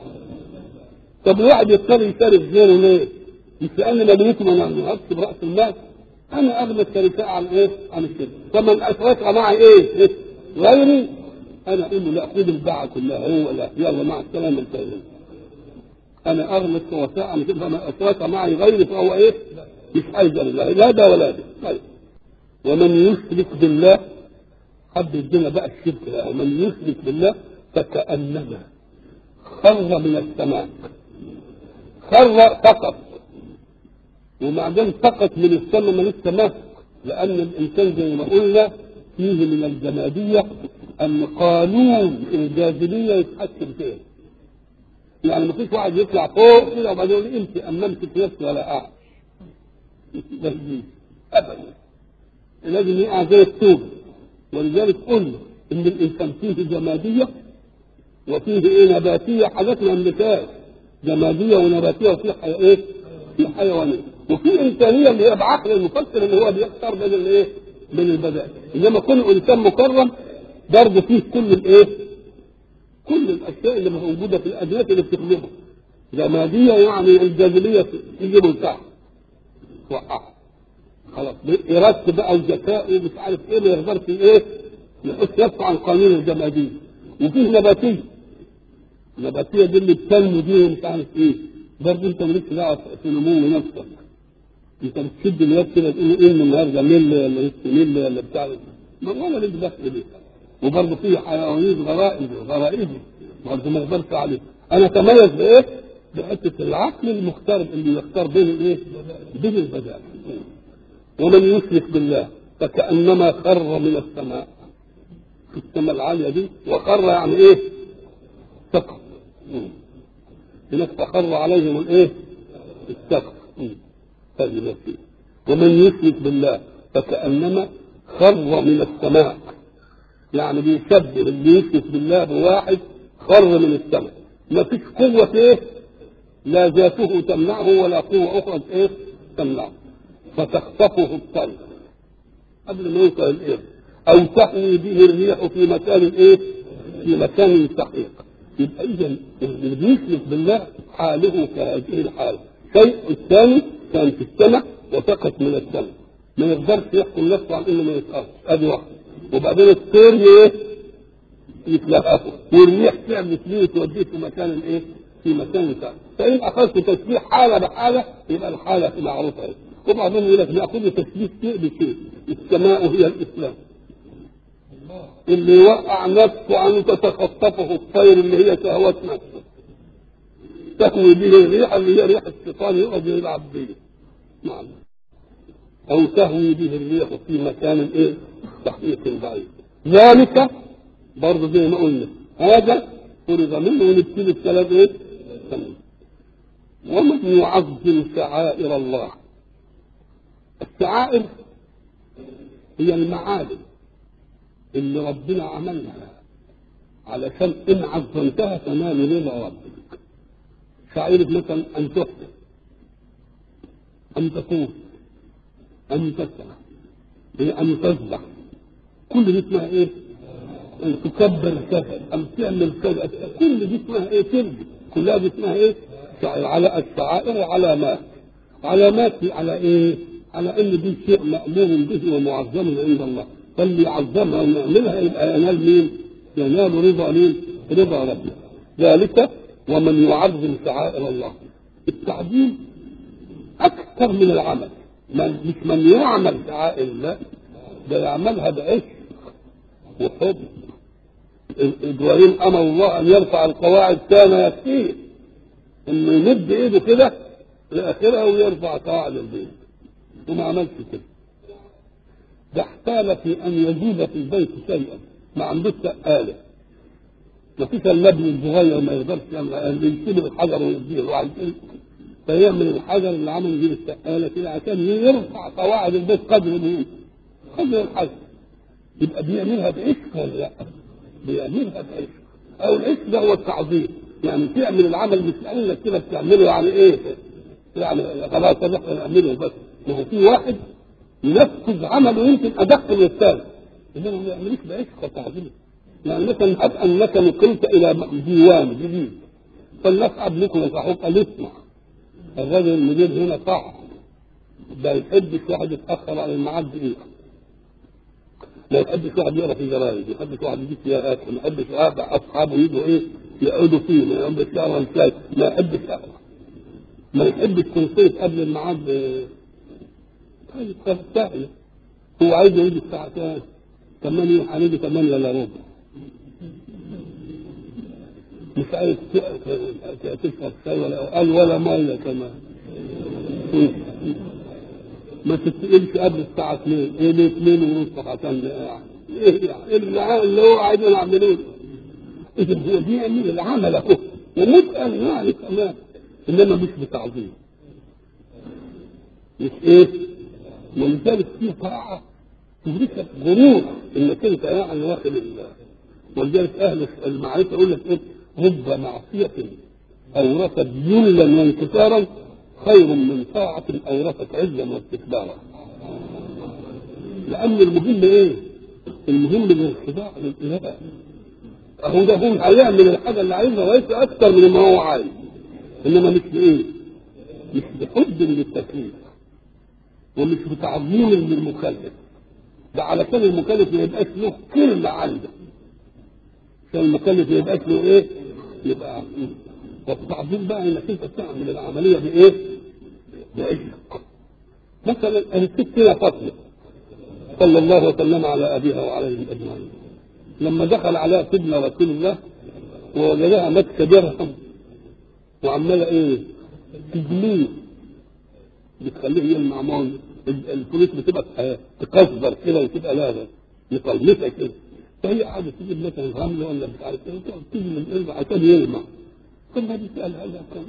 طب الواحد يضطر يشارك غيره ليه؟ مش لان مدينته ما نعرفش براس المال انا اغنى الشركاء عن ايه؟ عن الشرك فمن اشرك معي ايه؟ إيه؟ غيري انا اقول له لا خذ الباعه كلها هو لا يلا مع السلامه انتهينا انا اغنى الشركاء عن الشرك فمن اشرك معي غيري فهو ايه؟ مش عايز لله لا ده ولا ده طيب ومن يشرك بالله حد يدينا بقى الشرك بقى ومن يشرك بالله فكأنما خر من السماء خر فقط وبعدين فقط من السماء من السماء لأن الإنسان زي ما قلنا فيه من الجمادية أن قانون الجاذبية يتحكم فيه يعني ما فيش واحد يطلع فوق كده وبعدين يقول انت امنت في نفسي ولا قاعد ابدا لازم يقع زي الطوب ولذلك قلنا ان الانسان فيه جماديه وفيه ايه نباتيه حاجات ما نملكهاش جماديه ونباتيه وفيه حي... ايه؟ في حيوانيه وفي انسانيه اللي هي بعقل المفكر اللي هو بيختار بين الايه؟ بين البدائل انما كل انسان مكرم برضه فيه كل الايه؟ كل الاشياء اللي موجوده في الادويه اللي بتخدمه جمادية يعني الجاذبية تيجي من تحت توقعها خلاص إرادته بقى وذكائه ومش عارف إيه ما يقدرش إيه يحس نفسه عن قانون الجمادية وفيه نباتية النباتية دي اللي بتنمو دي ومش عارف إيه برضه أنت مالكش دعوة في نمو نفسك أنت بتشد الواد كده تقول إيه النهارده مل ولا نص مل ولا بتاع ما ولا ليك دخل بيه وبرضه فيه حيوانات غرائز غرائزي برضه ما يقدرش عليه انا اتميز بايه؟ بحته العقل المختار اللي يختار بين الايه؟ بين البدائل ومن يشرك بالله فكانما خر من السماء في السماء العاليه دي وخر يعني ايه؟ سقط هناك فخر عليهم الايه؟ السقف هذه نفسه ومن يشرك بالله فكانما خر من السماء يعني بيشبه اللي يشرك بالله بواحد خر من السماء ما فيش قوة ايه لا ذاته تمنعه ولا قوة أخرى ايه تمنعه فتخطفه الطير قبل ما يوصل الإيه أو تحوي به الريح في مكان ايه في مكان سحيق يبقى إذا اللي بيشرك بالله حاله كهذه الحال شيء الثاني كان في السماء وسقط من السماء ما يقدرش يحكم نفسه عن انه ما يسقطش ادي واحد وبعدين الطير ايه يتلهفه والريح تعمل فيه توديه في مكان الايه؟ في مكان ثاني فان اخذت تشبيه حاله بحاله يبقى الحاله معروفه ايه وبعدين يقول لك ناخذ تشبيه شيء بشيء السماء هي الاسلام اللي يوقع نفسه ان تتخطفه الطير اللي هي شهوات نفسه تهوي به الريح اللي هي ريح الشيطان يقعد يلعب به نعم او تهوي به الريح في مكان ايه تحقيق بعيد ذلك برضه زي ما قلنا هذا فرض منه ونبتدي الكلام ايه؟ ومن يعظم شعائر الله الشعائر هي المعالم اللي ربنا عملها علشان ان عظمتها تنال رضا ربك شعيرة مثلا ان تحسن ان تطوف ان تسرع ان تذبح كل دي اسمها ايه؟ ان تكبر كذا ام تعمل كذا كل دي اسمها ايه ترجع كلها دي اسمها ايه على الشعائر وعلامات علامات على ايه على ان دي شيء مأمور به ومعظم عند الله فاللي يعظمها ويعملها يبقى ينال مين ينال رضا مين رضا ربه ذلك ومن يعظم شعائر الله التعظيم اكثر من العمل من مش من يعمل شعائر الله ده يعملها بعشق وحب ابراهيم امر الله ان يرفع القواعد كان يكفيه انه يمد ايده كده لاخرها ويرفع قواعد البيت وما عملش كده ده احتال في ان يزيد في البيت شيئا ما عندوش سقاله ما فيش اللبن الصغير ما يقدرش يشيل الحجر ويديه الواحد فيعمل الحجر اللي عمل يجيب السقاله كده عشان يرفع قواعد البيت قدر مين؟ قدر الحجر يبقى بيعملها بعشق ولا لا؟ بيعملها بعشق او العشق ده هو التعظيم يعني تعمل العمل مش لانك كده بتعمله يعني ايه؟ يعني خلاص احنا نعمله بس ما هو في واحد ينفذ عمله يمكن ادق من الثاني انما ما يعملوش بعشق وتعظيم يعني مثلا هب انك نقلت الى ديوان جديد فالناس قبلكم ينصحوك قال اسمع الراجل المدير هنا صح ده يحبش واحد يتاخر على الميعاد دقيقه ما يحبش واحد يقرا في الجرايد ما يحبش واحد يجيب سيارات ما يحبش واحد اصحابه يجوا ايه يقعدوا فيه ما يحبش يقرا الكتاب ما يحبش يقرا ما يحبش تنصيف قبل الميعاد طيب سهل هو عايز يجي الساعة كام؟ 8 هنيجي 8 الا ربع مش عايز تشرب شاي ولا قال ولا ميه كمان ما تتقلش قبل الساعة 2 ايه ليه 2 ونص عشان ايه يعني اللي هو عايز يعملوه اذا هو بيعمل العمل اهو ومتقن يعني كمان انما مش بتعظيم مش ايه ولذلك في طاعة تدركك غرور انك انت يعني واخد الله ولذلك اهل المعرفة يقول لك ايه رب معصية اورثت ذلا وانكسارا خير من طاعة اورثت عزا واستكبارا لان المهم ايه المهم الانخضاع للاله اهو ده هو هيعمل الحاجة اللي عايزها وليس اكثر من ما هو عايز انما مش بايه؟ مش بحب للتكليف ومش بتعظيم للمكلف ده علشان المكلف ما يبقاش له كلمه عنده عشان المكلف ما يبقاش له ايه؟ يبقى والتعظيم بقى انك انت تعمل العمليه بايه؟ بعشق مثلا الست هنا فاطمه صلى الله وسلم على ابيها وعليهم اجمعين لما دخل عليها سيدنا رسول الله ووجدها ماسكه درهم وعماله ايه؟ تجليه بتخليه يلمع مون الفلوس بتبقى تكسر كده وتبقى لا لا مقلمسه كده فهي قاعده تجيب مثلا رمل ولا مش عارف ايه وتقعد تيجي من القلب عشان يلمع كنا بيسال هذا كان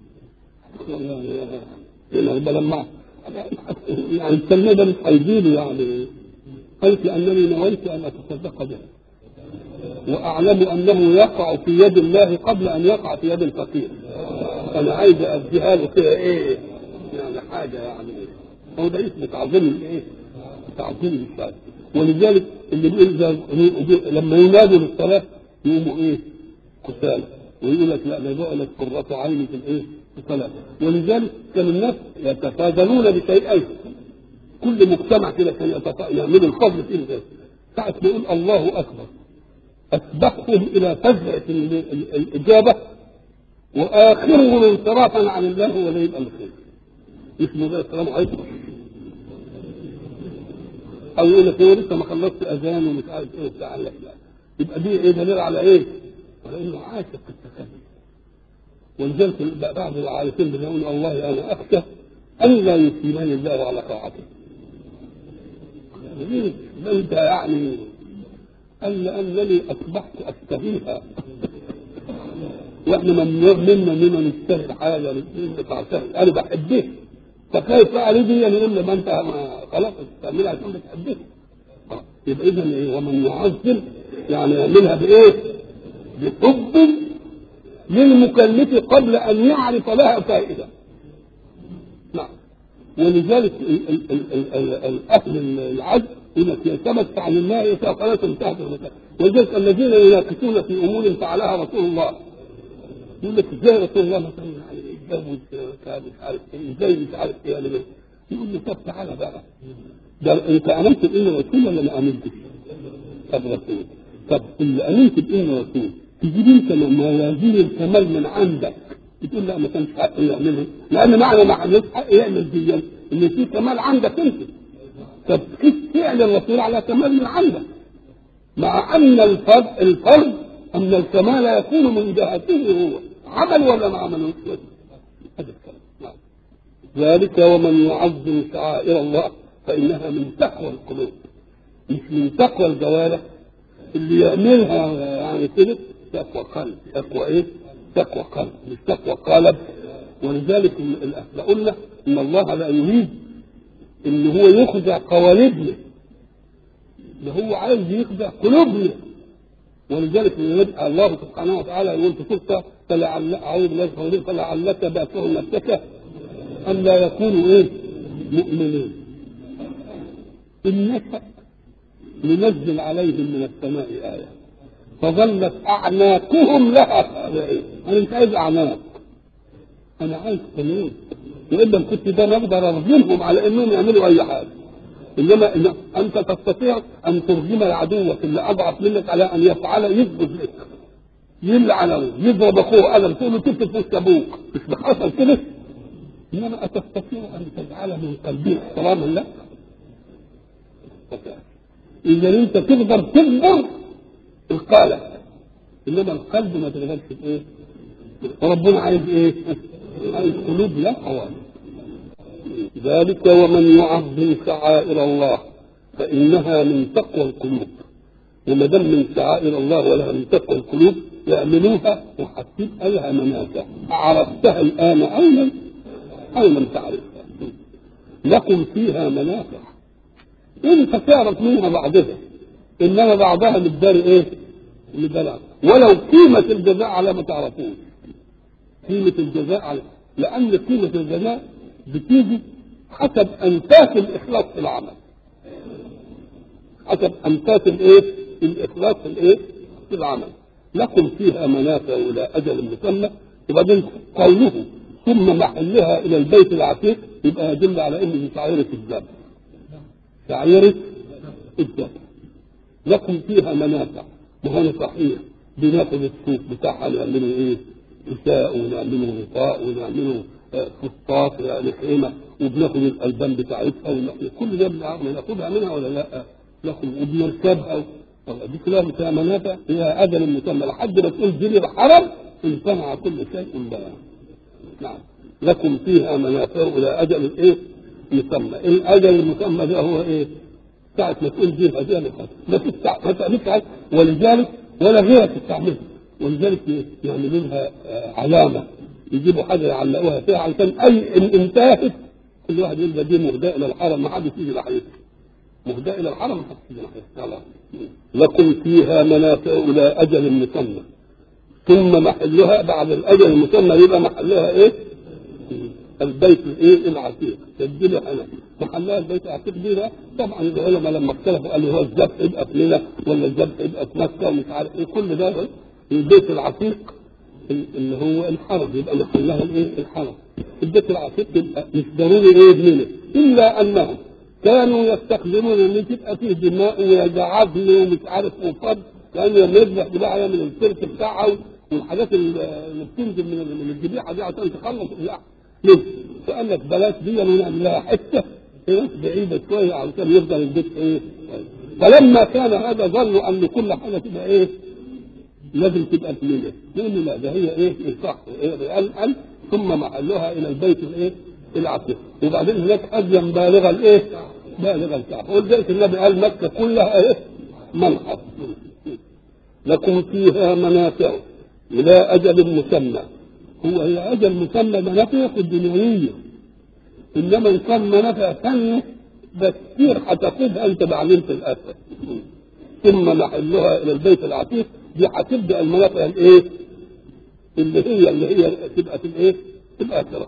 ايه؟ بلمع يعني التنميه ده مش هيجيله يعني قالت لانني نويت ان اتصدق به واعلم انه يقع في يد الله قبل ان يقع في يد الفقير انا عايز اديها له كده ايه يعني حاجه يعني هو ده اسمه تعظيم الايه؟ تعظيم الشرع ولذلك اللي بيقول لما ينادوا للصلاه يقوموا ايه؟ كسالى ويقول لك لا ده جعلت قرة عيني في الايه؟ في الصلاه ولذلك كان الناس يتفاضلون بشيئين كل مجتمع كده كان يعملوا الفضل في ذلك ساعة ما يقول الله اكبر اسبقهم الى فزعه الاجابه واخرهم انصرافا عن الله هو اللي يبقى الخير اسمه ده السلام عليكم او يقول لك هو لسه ما خلصت اذان ومش عارف ايه وبتاع لا يبقى دي ايه دليل على ايه؟ على انه عاشق في التكلم ولذلك بعض العارفين بيقولوا والله انا اخشى ان لا يسلمني الله على طاعته ده انت يعني قال لانني اصبحت اشتهيها واحنا ممنوع منا منا نشتهي حاجه نتعتهي انا بحبها فخايف بقى دي يعني يقول لما انت خلاص تعملها عشان بتحبها يبقى اذا ايه ومن يعظم يعني يعملها بايه؟ بحب للمكلف قبل ان يعرف لها فائده نعم ولذلك اهل العدل يقول لك يتمتع لله يتأخذ انتهت المسألة ولذلك الذين يناقشون في امور فعلها رسول الله يقول لك ازاي رسول الله مثلا يعني يتجوز كان مش عارف ايه ازاي مش عارف ايه يعني يقول له طب تعالى بقى ده انت امنت بانه رسول ولا ما امنتش؟ طب رسول طب اللي امنت بانه رسول تجيب انت موازين الكمال من عندك تقول لا ما كانش حق يعملها لان معنى ما عملش حق يعمل دي ان في كمال عندك انت طب كيف فعل الرسول على كمال من عندك مع ان الفرد الفرد ان الكمال يكون من جهته هو عمل ولا ما عملوش هذا الكلام نعم. ذلك ومن يعظم شعائر الله فانها من تقوى القلوب مش من تقوى الجوارح اللي يعملها يعني كده تقوى قلب تقوى ايه؟ تقوى قلب مش تقوى قالب ولذلك قلنا ان الله لا يريد ان هو يخدع قوالبنا ده هو عايز يخدع قلوبنا ولذلك الله سبحانه وتعالى يقول في سورة فلعل اعوذ بالله من الشيطان فلعلك باكر نفسك ان لا يكونوا ايه؟ مؤمنين ان نشأ ننزل عليهم من السماء آية فظلت أعناقهم لها خاضعين أنا مش عايز أعناق أنا عايز قلوب وإلا كنت ده نقدر أرجمهم على إنهم يعملوا أي حاجة إنما إن أنت تستطيع أن ترجم العدو اللي أضعف منك على أن يفعل يثبت لك يلعن يضرب أخوه قلم تقول له تكتب في وسط أبوك مش بحصل كده إنما أتستطيع أن تجعل من قلبه احتراما لك إذا أنت تقدر تقدر القالب إنما القلب ما تقدرش إيه وربنا عايز إيه عايز قلوب لا قوالب ذلك ومن يعظم شعائر الله فإنها من تقوى القلوب وما دام من شعائر الله ولها من تقوى القلوب يعملوها وحسبها لها منافع عرفتها الآن أو لم أو لم تعرفها لكم فيها منافع انت تعرف منها بعضها انما بعضها مداري ايه؟ مداري ولو قيمة الجزاء على ما تعرفوش قيمة الجزاء على لأن قيمة الجزاء بتيجي حسب أنفاس الإخلاص في العمل حسب أنفاس الإيه؟ الإخلاص في الإيه؟ في العمل لكم فيها منافع إلى أجل مسمى وبعدين قوله ثم محلها الى البيت العتيق يبقى يدل على انه دي شعيره الذبح شعيره الذبح لكم فيها منافع ما هو صحيح بناخد السوق بتاعها نعمله ايه؟ كساء ونعمله غطاء ونعمله آه، فسطاط يعني خيمه وبناخد الالبان بتاعتها ونعمل كل ده بناخدها منها ولا لا؟ ناخد وبنركبها طبعا دي كلها فيها منافع فيها اجل مسمى لحد ما تقول جري الحرم امتنع كل شيء بيان نعم لكم فيها منافع الى اجل ايه؟ مسمى الاجل المسمى ده هو ايه؟ ساعة ما تقول دي هذه ما تستع... ما تعملش حاجة ولذلك ولا غيرك تستعملها ولذلك يعملوا لها آه، علامة يجيبوا حاجة يعلقوها فيها علشان أي إن انتهت كل واحد يقول ده دي مهداة إلى الحرم ما حدش يجي ناحيتها مهداة إلى الحرم ما حدش يجي ناحيتها خلاص لكم فيها منافع إلى أجل مسمى ثم محلها بعد الأجل المسمى يبقى محلها إيه؟ البيت الايه العتيق تدل انا محلها البيت العتيق دي ده طبعا العلماء لما اختلفوا قالوا هو الذبح يبقى في منى ولا الذبح يبقى في مكه ومش عارف ايه كل ده البيت العتيق اللي هو الحرم يبقى محلها الايه الحرم البيت العتيق يبقى مش ضروري ايه منى الا انهم كانوا يستخدمون ان تبقى فيه دماء ويجعبن ومش عارف وفض لان لما يذبح ذباحه يعمل السلك بتاعها والحاجات اللي بتنزل من من الذبيحه دي عشان تخلص اللحم ليه؟ فقال لك بلاش دي ونعمل لها حته إيه؟ بعيده شويه علشان يفضل البيت ايه؟ فلما كان هذا ظنوا ان كل حاجه تبقى ايه؟ لازم تبقى في ليله، لان لا ده هي ايه؟ صح إيه؟ قال قال ثم محلها الى البيت الايه؟ العتيق، وبعدين هناك اذن بالغ الايه؟ بالغ الكعبه، ولذلك النبي قال مكه كلها ايه؟ منحر. لكم فيها منافع الى اجل مسمى هو هي اجل مسمى منافع الدنيويه انما ان كان منافع ثانيه ده كتير هتاخدها انت بعدين في الاخر ثم محلها الى البيت العتيق دي هتبدا المنافع الايه؟ اللي هي اللي هي تبقى في الايه؟ في الاخره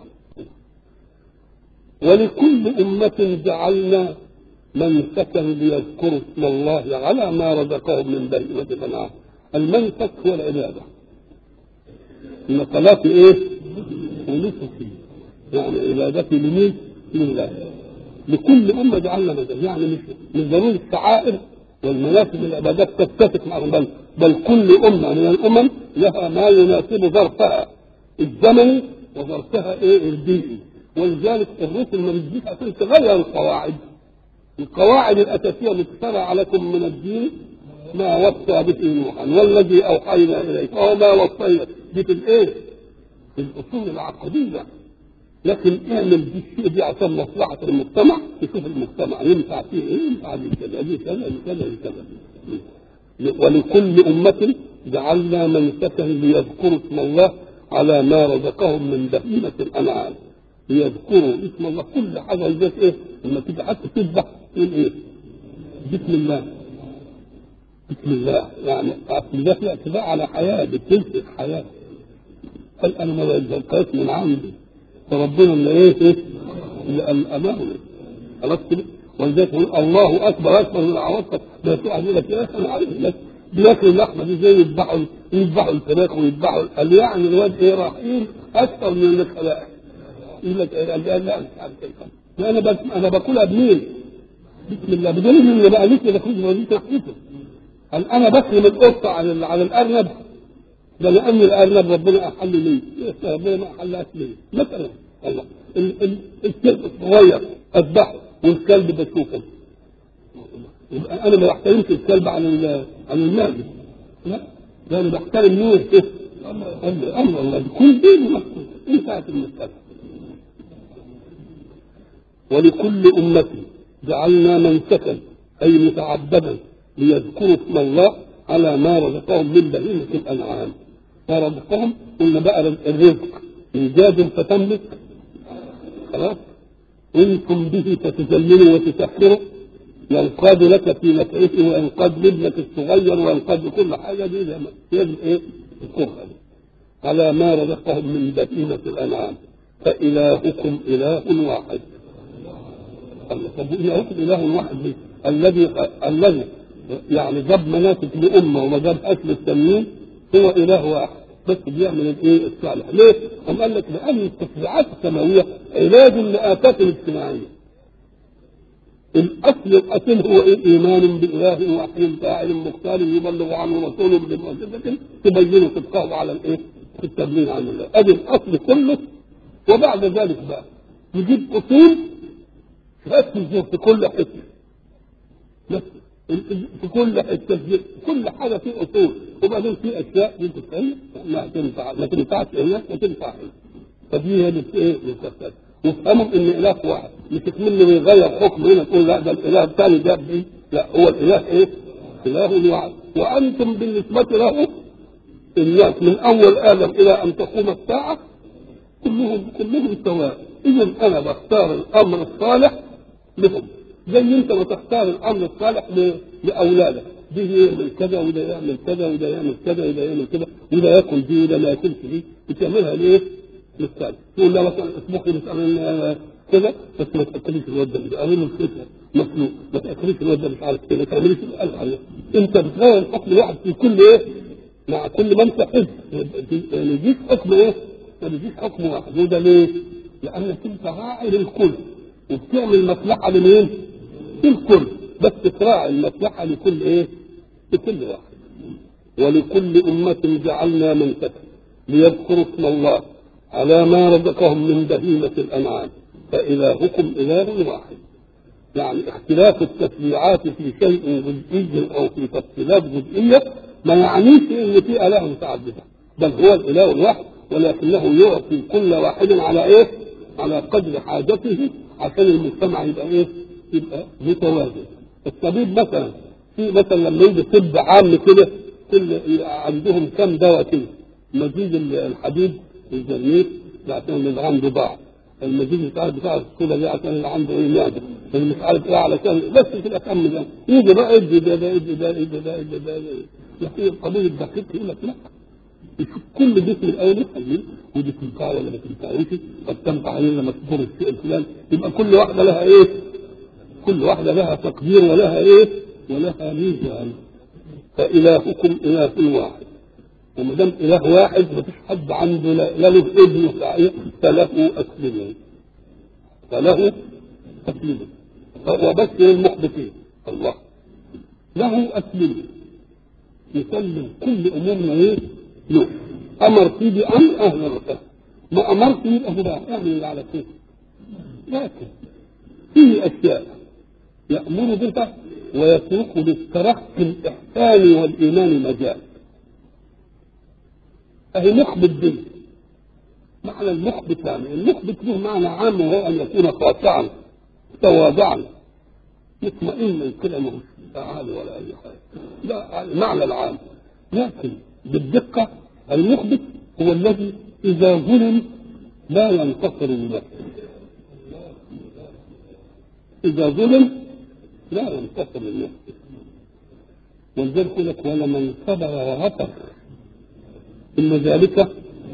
ولكل أمة جعلنا منسكا ليذكروا اسم الله على ما رزقهم من بهيمة الأنعام المنسك هو العبادة النقلات ايه؟ ونسكي يعني عبادتي لمين؟ لله لكل أمة جعلنا منسك يعني مش مش ضروري الشعائر والمناسب العبادات تتفق معهم بل بل كل أمة من الأمم لها ما يناسب ظرفها الزمني وظرفها ايه البيئي ولذلك الرسل ما بتجيش عشان تغير القواعد القواعد الأساسية التي شرع لكم من الدين ما وصى به نوحا والذي أوحينا إليك وما وصينا دي في الإيه؟ في الأصول العقدية لكن اعمل دي الشيء دي عشان مصلحة المجتمع تشوف المجتمع ينفع فيه ايه ينفع دي كذا دي كذا دي كذا دي كذا ولكل أمة جعلنا منسكا ليذكروا اسم الله على ما رزقهم من بهيمة الأنعام ليذكروا اسم الله كل حاجة البيت ايه لما تيجي حتى تذبح تقول ايه بسم الله بسم الله يعني بسم الله في اعتبار على حياة بتنفق حياة قال انا ما بذكرت من عندي فربنا اللي ايه ايه اللي امامنا خلاص كده ولذلك يقول الله اكبر اكبر من العواصف ده واحد يقول لك يا اخي انا عارف لك بياكلوا اللحمه دي زي يذبحوا يذبحوا الفراخ ويذبحوا قال يعني الواد ايه رحيم اكثر من الخلائق يقول لك لا لا لا مش عارف ايه انا بس انا باكلها بمين؟ بسم الله بدليل ان بقى لسه ده كنت موجود تحقيقه قال انا بكرم القطه على ال- على الارنب ده لان الارنب ربنا احل لي ربنا ما احلهاش لي مثلا الله ال- ال- الكلب الصغير اذبحه والكلب بشوفه يبقى انا ما بحترمش الكلب عن ال- عن المال لا ده انا بحترم مين؟ امر امر الله كل دين مكتوب انتهت المساله ولكل أمة جعلنا منسكا أي متعبدا ليذكروا اسم الله على ما رزقهم من بهيمة الأنعام ما رزقهم قلنا بقى الرزق إيجاد فتملك خلاص إنكم به تتذللوا وتسخروا ينقاد لك في نفعه وينقاد لابنك الصغير وينقاد كل حاجة دي زي ما يجب إيه الكفر على ما رزقهم من بهيمة الأنعام فإلهكم إله واحد الله طب إلهكم إله واحد ليه؟ الذي الذي يعني جاب مناسك لأمة وما جاب أكل التنين هو إله واحد بس بيعمل الايه الصالح ليه؟ قام قال لك لان التشريعات السماويه علاج للافات الاجتماعيه الاصل الاصل هو إيه؟ ايمان باله وحي فاعل مختار يبلغ عنه رسوله بمعجزه تبين صدقه على الايه؟ في التبليغ عن الله ادي الاصل كله وبعد ذلك بقى يجيب اصول تركز في كل حته بس في كل حته كل حاجه في اصول وبعدين في اشياء ممكن تتكلم ما تنفع ما تنفعش هناك ما تنفع هنا فدي هي اللي ايه اللي وافهموا ان اله واحد مش تكمل ويغير حكم هنا تقول لا ده الاله الثاني جاب دي لا هو الاله ايه؟ اله واحد وانتم بالنسبه له الناس من اول ادم الى ان تقوم الساعه كلهم كلهم سواء اذا انا بختار الامر الصالح لهم زي انت ما تختار الامر الصالح لاولادك ده يعمل كذا وده يعمل كذا وده يعمل كذا وده يعمل كذا وده ياكل دي وده ما ياكلش دي بتعملها ليه؟ للثاني تقول له مثلا اطبخي مثلا كذا بس ما تاكليش الواد ده اعملي الفكره مسلوق ما تاكليش الواد ده مش عارف كده ما تعمليش القلب عليه انت بتغير الحكم واحد في كل ايه؟ مع كل ما انت حزب يعني يجيك حكم ايه؟ ما يجيك حكم واحد وده ليه؟ لانك انت راعي للكل وبتعمل مصلحه لمين؟ للكل بس تراعي المصلحه لكل ايه؟ لكل واحد ولكل أمة جعلنا منسكا ليذكروا اسم الله على ما رزقهم من بهيمة الأنعام فإلهكم إله واحد يعني اختلاف التشريعات في شيء جزئي أو في تفصيلات جزئية ما يعنيش إن في آلهة متعددة بل هو الإله الواحد ولكنه يعطي كل واحد على إيه؟ على قدر حاجته عشان المجتمع يبقى إيه؟ يبقى متوازن الطبيب مثلا في مثلا لما يجي طب عام كده كل عندهم كم دواء كده مزيد الحديد الجرنيت عشان اللي عنده ضعف المزيد مش عارف بتاع السكولا دي عشان اللي عنده ايه معده اللي مش عارف ايه علشان بس كده كم ده يجي بقى ادي ده ده ادي ده ادي ده ادي ده لكن الطبيب الدقيق يقول لك لا يشوف كل جسم الاول يخليه ودي تنفع ولا ما تنفعش قد تنفع عليه لما تضر الشيء الفلاني يبقى كل واحده لها ايه؟ كل واحده لها تقدير ولها ايه؟ ولها ميزان فإلهكم إله واحد وما دام إله واحد ما فيش حد عنده لا له ابن فله أسلموا فله أسلموا وبشر المخبتين الله له أسلموا يسلم كل أمورنا إيه؟ له أمر فيه بأمر أهلا وسهلا ما أمرت يبقى هو اعمل اللي على كيف لكن فيه أشياء يأمر بها ويترك للترقي الإحسان والإيمان مجال أهي مخبت دي معنى المخبت يعني المخبت له معنى عام وهو أن يكون خاشعا تواضعا مطمئنا كده ما هوش عالي ولا أي حاجة لا المعنى العام لكن بالدقة المخبت هو الذي إذا ظلم لا ينتصر لنفسه إذا ظلم لا ينتصر لنفسه ولذلك يقول لك ولمن صبر وغفر إن ذلك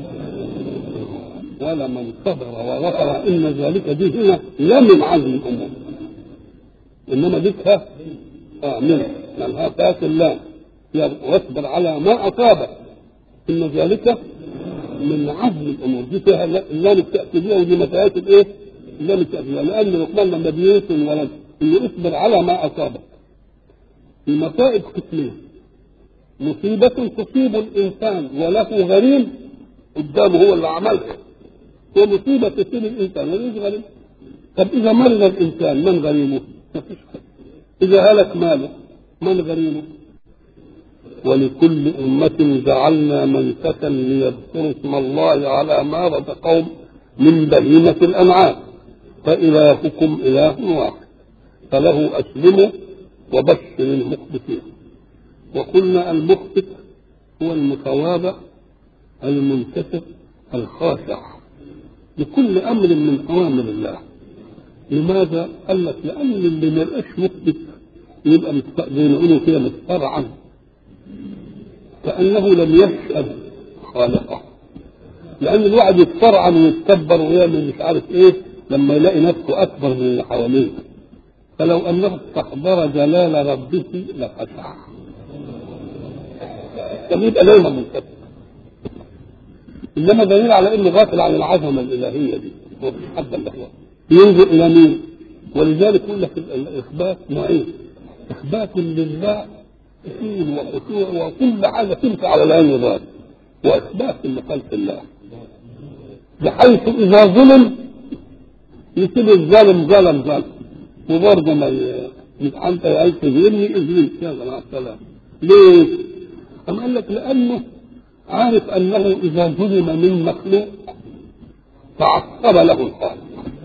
ولمن صبر وغفر إن ذلك دي هنا لا من عزم الأمور إنما ذكرها آه من لأنها فات اللام واصبر على ما أصابك إن ذلك من عزم الأمور دي فيها اللام التأكيدية ودي ما فيهاش الإيه؟ اللام التأكيدية لأن لقمان لما بيوصل ولد إنه اصبر على ما أصابك المصائب قسمين مصيبة تصيب الإنسان وله غريم قدامه هو اللي عملها ومصيبة تصيب الإنسان وليس غريم طب إذا مرض الإنسان من غريمه؟ ما فيش إذا هلك ماله من غريمه؟ ولكل أمة جعلنا منسكا ليذكروا اسم الله على ما رزقهم من بهيمة الأنعام فإلهكم إله واحد فله أسلموا وبشر المخبتين وقلنا المخبت هو المتواضع المنكسر الخاشع لكل امر من اوامر الله لماذا؟ قال لك لان اللي ما يبقاش مخبت يبقى زي ما يقولوا كده متفرعا كانه لم يشهد خالقه لان الواحد يتفرعن ويتكبر ويعمل مش عارف ايه لما يلاقي نفسه اكبر من اللي حواليه فلو انه استحضر جلال ربه لخشع كان يبقى دايما منكسر انما دليل على انه غافل عن العظمه الالهيه دي هو مش حد الا هو ينظر الى مين ولذلك يقول لك الاثبات نوعين اثبات لله اصول وخشوع وكل حاجه تنفع على العين والراس واثبات لخلق الله بحيث اذا ظلم يصير الظالم ظلم ظلم وبرضه ما ي- يبقى انت عايز تظلمني اظلمك يلا مع السلامه ليه؟ أم قال لك لأنه عارف أنه إذا ظلم من مخلوق تعصب له الخالق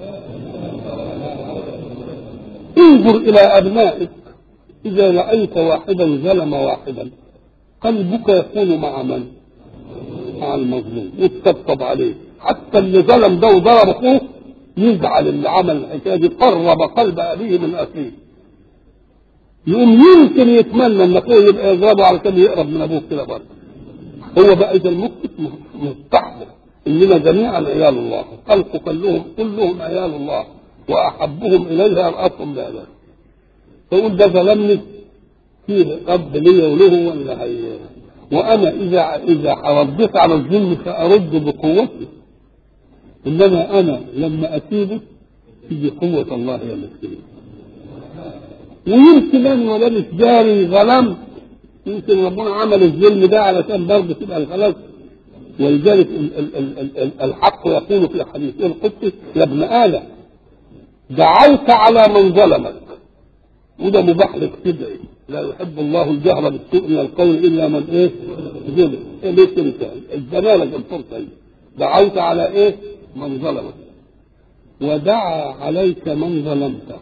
انظر إلى أبنائك إذا رأيت واحدا ظلم واحدا قلبك يكون مع من؟ مع المظلوم يتطبطب عليه حتى اللي ظلم ده وضرب أخوه يزعل اللي عمل الحكاية دي قرب قلب أبيه من أخيه يقوم يمكن يتمنى ان اخوه يبقى يضربه علشان يقرب من ابوه كده برضه هو بقى اذا المخطئ مستحضر اننا جميعا عيال الله الخلق كلهم كلهم عيال الله واحبهم اليها ارأفهم لله فيقول ده ظلمني فيه رب لي وله ولا هي وانا اذا اذا رديت على الظلم فارد بقوتي انما انا لما اسيبه تيجي قوه الله هي اللي تسيبه ويمكن انا ولا مش جاري ظلمت يمكن ربنا عمل الظلم ده علشان برضه تبقى الخلاص ولذلك ال- ال- ال- ال- ال- الحق يقول في حديثه القدسي يا ابن ادم دعوت على من ظلمك وده مباح لك تدعي لا يحب الله الجهر بالسوء من القول الا من ايه ظلم ايه ليه انت الزمالك الفرصه دي دعوت على ايه من ظلمك ودعا عليك من ظلمته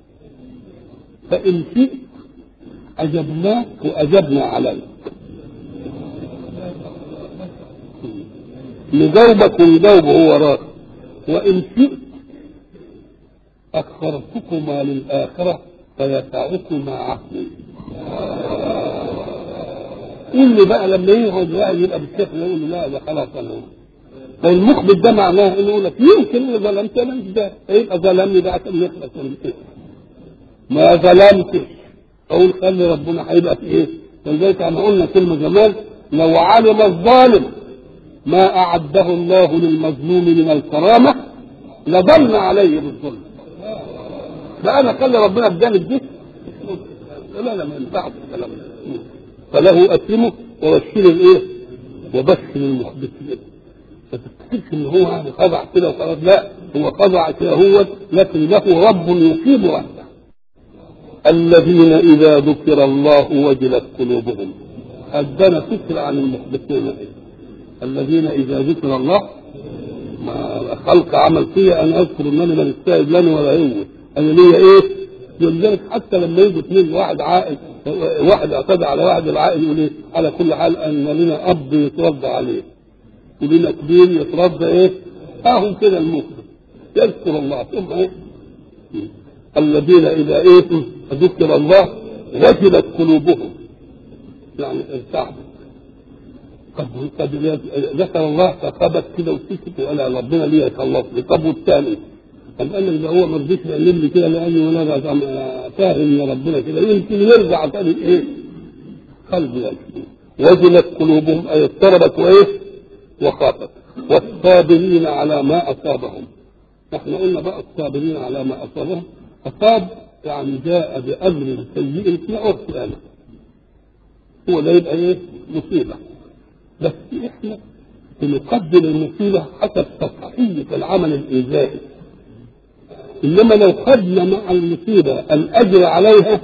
فإن شئت أجبناك وأجبنا عليك نجاوبك ونجاوب هو راك وإن شئت أخرتكما للآخرة فيسعكما عقلي قول لي بقى لما يقعد واحد يبقى بالشكل يقول له لا ده خلاص انا فالمخبت ده معناه انه يقول لك يمكن انا ظلمت انا مش ده فيبقى ظلمني ده عشان يخلص من كده ما ظلمتش اقول خلي ربنا هيبقى في ايه ولذلك احنا قلنا كلمه زمان لو علم الظالم ما اعده الله للمظلوم من الكرامه لضل عليه بالظلم لا انا خلي ربنا بجانب دي لا لا ما ينفعش الكلام ده فله اسلمه وبشر الايه وبشر المخبتين فتفتكرش ان هو يعني خضع كده وخلاص لا هو خضع كده هو لكن له رب يصيب وحده الذين إذا ذكر الله وجلت قلوبهم أدنا فكر عن المخبتين إيه؟ الذين إذا ذكر الله ما خلق عمل فيا أنا أذكر أن أنا من السائد لنا ولا هو أنا ليا إيه؟ ولذلك حتى لما يجي اثنين واحد عائل واحد اعتدى على واحد العائل يقول ايه؟ على كل حال ان لنا اب يترضى عليه ولنا كبير يترضى ايه؟ اهو كده المخبت يذكر الله ثم ايه؟ الذين إذا إيه ذكر الله وجلت قلوبهم يعني ارتعبت قد قد ذكر الله فخبت كده وسكت وقال ربنا ليه يخلصني طب والثاني طب قال لك ده هو ما رضيش يعلم لي كده لاني وانا فاهم ان ربنا كده يمكن يرجع تاني ايه؟ قلبي يكفي وجلت قلوبهم اي اضطربت وايه؟ وخافت والصابرين على ما اصابهم احنا قلنا بقى الصابرين على ما اصابهم اصاب يعني جاء بامر سيء في عرف انا هو ده يبقى ايه مصيبه بس احنا بنقدر المصيبه حسب تضحيه العمل الايذائي انما لو خدنا مع المصيبه الاجر عليها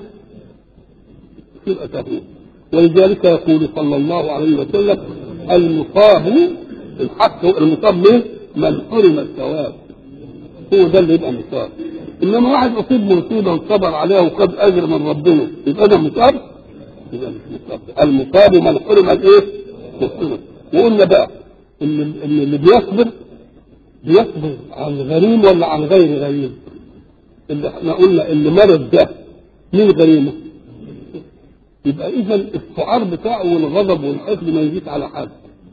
تبقى تهون ولذلك يقول صلى الله عليه وسلم المصاب الحق المصاب من من حرم الثواب هو ده اللي يبقى مصاب انما واحد اصيب بمصيبه وصبر عليها وخد اجر من ربنا يبقى ده مصاب يبقى مش مصاب المصاب من حرم الايه؟ الصبر وقلنا بقى ان ان اللي بيصبر بيصبر عن غريم ولا عن غير غريم اللي احنا قلنا اللي مرض ده مين غريمه؟ يبقى اذا السعار بتاعه والغضب والحزن ما يجيش على حد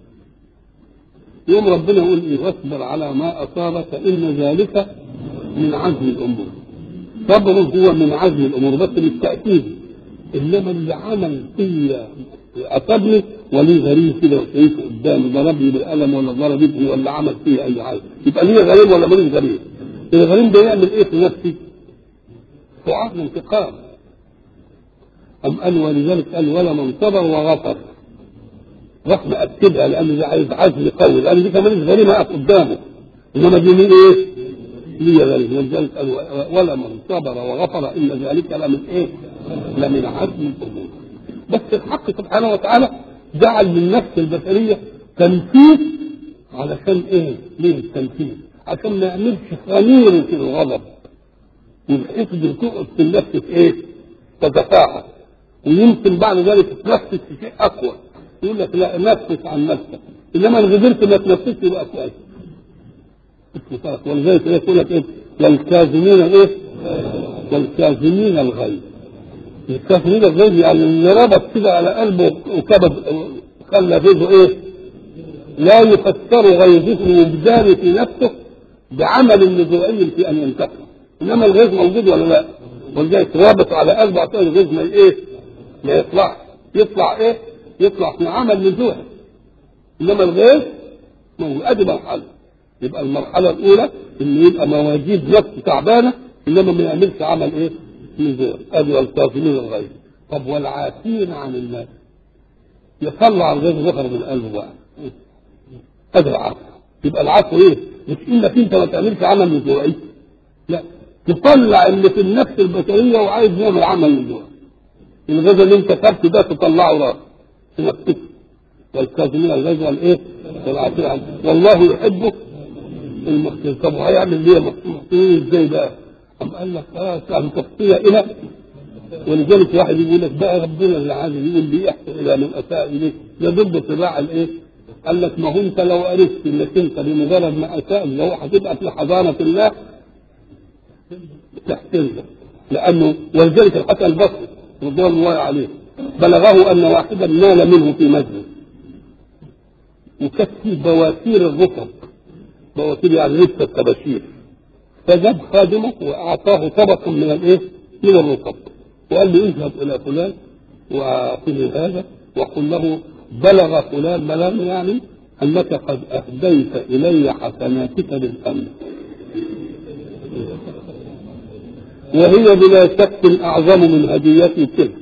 يوم ربنا يقول ايه واصبر على ما اصابك ان ذلك من عزم الامور صبر هو من عزم الامور بس بالتاكيد انما اللي عمل فيا اصابني ولي غريب كده وشايفه قدامي ضربني بالقلم ولا ضرب ابني ولا عمل فيه اي حاجه يبقى ليه غريب ولا ماليش غريب؟ الغريب ده يعمل ايه في نفسي؟ سعاد انتقام أم قال ولذلك قال ولا من صبر وغفر راح مأكدها لأن ده عايز عزل قوي لأن دي كمان غريمة أقف قدامه إنما دي مين إيه؟ لي غريمة ولذلك قال ولا من صبر وغفر إن ذلك لمن إيه؟ لمن عزم الأمور بس الحق سبحانه وتعالى جعل للنفس البشرية تنفيذ علشان إيه؟ ليه التنفيذ؟ عشان ما يعملش خمير في الغضب والحقد تقعد في النفس في إيه؟ تتفاعل ويمكن بعد ذلك تتنفس في شيء اقوى يقول لك لا نفس عن نفسك انما ان قدرت ما تنفسش يبقى كويس اسمه فرق ولذلك يقول لك ايه والكاظمين ايه والكاظمين الغيظ الكاظمين الغيظ يعني اللي ربط كده على قلبه وكبد خلى غيظه ايه لا يفسر غيظه وجدانه في نفسه بعمل نزوعي في ان ينتقم انما الغيظ موجود ولا لا ولذلك رابط على قلبه عشان الغيظ ما ايه ما يطلع يطلع ايه يطلع في عمل نزوح انما الغيظ موجود ادي مرحله يبقى المرحله الاولى ان يبقى مواجيد نفس تعبانه انما ما يعملش عمل ايه نزوح ادي والكاظمين الغيظ طب والعافين عن الناس يطلع الغيظ يخرج من قلبه بقى ادي العفو يبقى العفو ايه مش انك انت ما تعملش عمل نزوعي لا تطلع اللي في النفس البشريه وعايز يعمل عمل نزوعي الغذاء اللي انت خدته ده تطلعه راس تنفسه والكاظمين الغيظ والايه؟ والعافيه عنه والله يحبه المحسن طب وهيعمل ليه محسنين ازاي بقى؟ أم قال لك اه كان تصفيه الى ولذلك واحد يقول لك بقى ربنا اللي عايز يقول لي احسن الى من اساء اليك ده ضد اتباع الايه؟ قال لك ما هو انت لو عرفت انك انت بمجرد ما اساء لو هتبقى في حضانه الله تحترمه لانه ولذلك الحسن البصري رضوان الله عليه بلغه ان واحدا نال منه في مجلس وكانت فيه بواتير الرطب بواتير يعني لسه الطباشير فجاب خادمه واعطاه طبقا من الايه؟ من الرطب وقال له اذهب الى فلان واعطني هذا وقل له بلغ فلان بلغ يعني انك قد اهديت الي حسناتك بالامن وهي بلا شك اعظم من هديتي تلك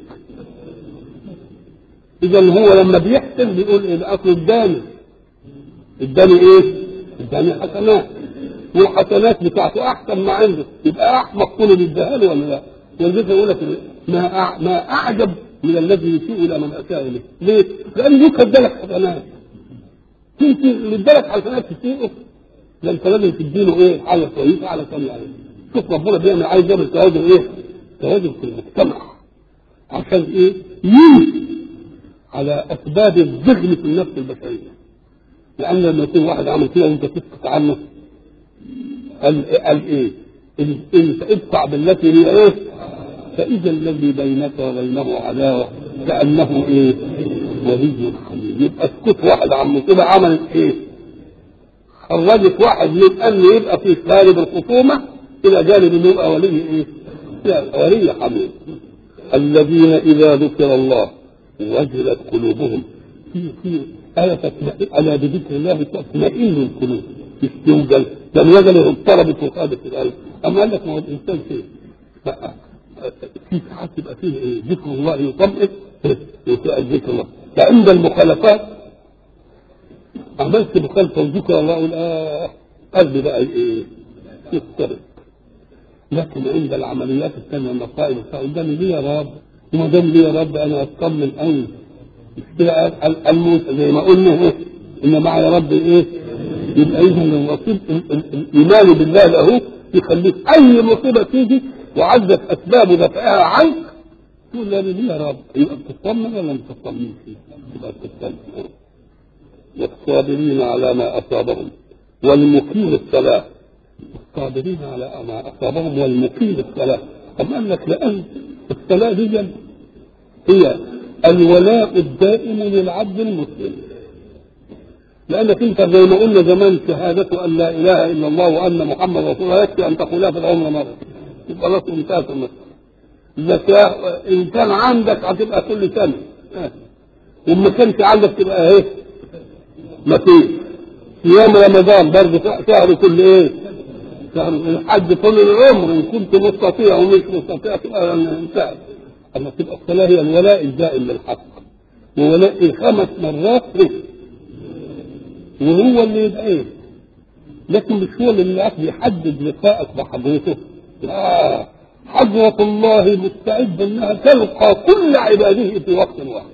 اذا هو لما بيحسن بيقول ايه الاصل اداني اداني ايه اداني حسنات والحسنات بتاعته احسن ما عنده يبقى احمق كل اللي اداها له ولا لا ولذلك يقول لك ما أع... ما اعجب من الذي يسيء الى من اساء اليه ليه؟ لانه يمكن ادالك حسنات انت اللي ادالك حسنات تسيئه ده انت لازم تديله ايه حاجه كويسه على ثانيه عليه شوف ربنا بيعمل عايز يعمل توازن ايه؟ توازن في المجتمع عشان ايه؟ يمشي على اسباب الذهن في النفس البشريه لان لما يكون واحد عمل كده وانت تسكت عنه قال قال ايه؟ ان إن ادفع بالتي هي ايه؟ فاذا الذي بينك وبينه عداوه كانه ايه؟ ولي حميد يبقى اسكت واحد عن مصيبه عملت ايه؟ خرجت واحد من ان يبقى في غالب الخصومه الى جانب انه يبقى ولي ايه؟ لا ولي حميد الذين اذا ذكر الله وجلت قلوبهم في في آية تطمئن ألا بذكر الله تطمئن القلوب مش توجل لم يزل اضطربت وخابت القلب أما قال لك ما هو الإنسان فيه في ساعات يبقى فيه إيه؟ ذكر الله يطمئن وتلاقي ذكر الله فعند المخالفات عملت مخالفة وذكر الله يقول آه قلبي بقى إيه؟ يضطرب لكن عند العمليات الثانية المصائب قدامي ليه يا رب وما دام ليه يا رب أنا أطمن أوي الموسى زي ما قلنا ايه ان مع يا رب ايه يبقى اذا الرصيد الايمان بالله له يخليك اي مصيبه تيجي وعزت اسباب دفعها عنك تقول لا ليه يا رب يبقى بتطمن ولا ما بتطمنش يبقى بتطمن والصابرين على ما اصابهم والمقيم الصلاه الصابرين على ما اصابهم والمقيم الصلاه طب قال لك لان الصلاه دي هي الولاء الدائم للعبد المسلم لانك انت زي ما قلنا زمان شهادة ان لا اله الا الله وان محمد رسول الله يكفي ان تقولها في العمر مرة يبقى خلاص انتهت المسألة الزكاة ان كان عندك هتبقى كل سنة وما كانش عندك تبقى ايه ما فيش صيام رمضان برضه شهر كل ايه؟ شهر الحج طول العمر ان كنت مستطيع ومش مستطيع تبقى انتهت اما تبقى الصلاه هي الولاء الدائم للحق وولاء الخمس مرات إيه؟ وهو اللي يبقى ايه؟ لكن مش هو اللي يعرف يحدد لقائك بحضرته لا حضرة الله مستعدة انها تلقى كل عباده في وقت واحد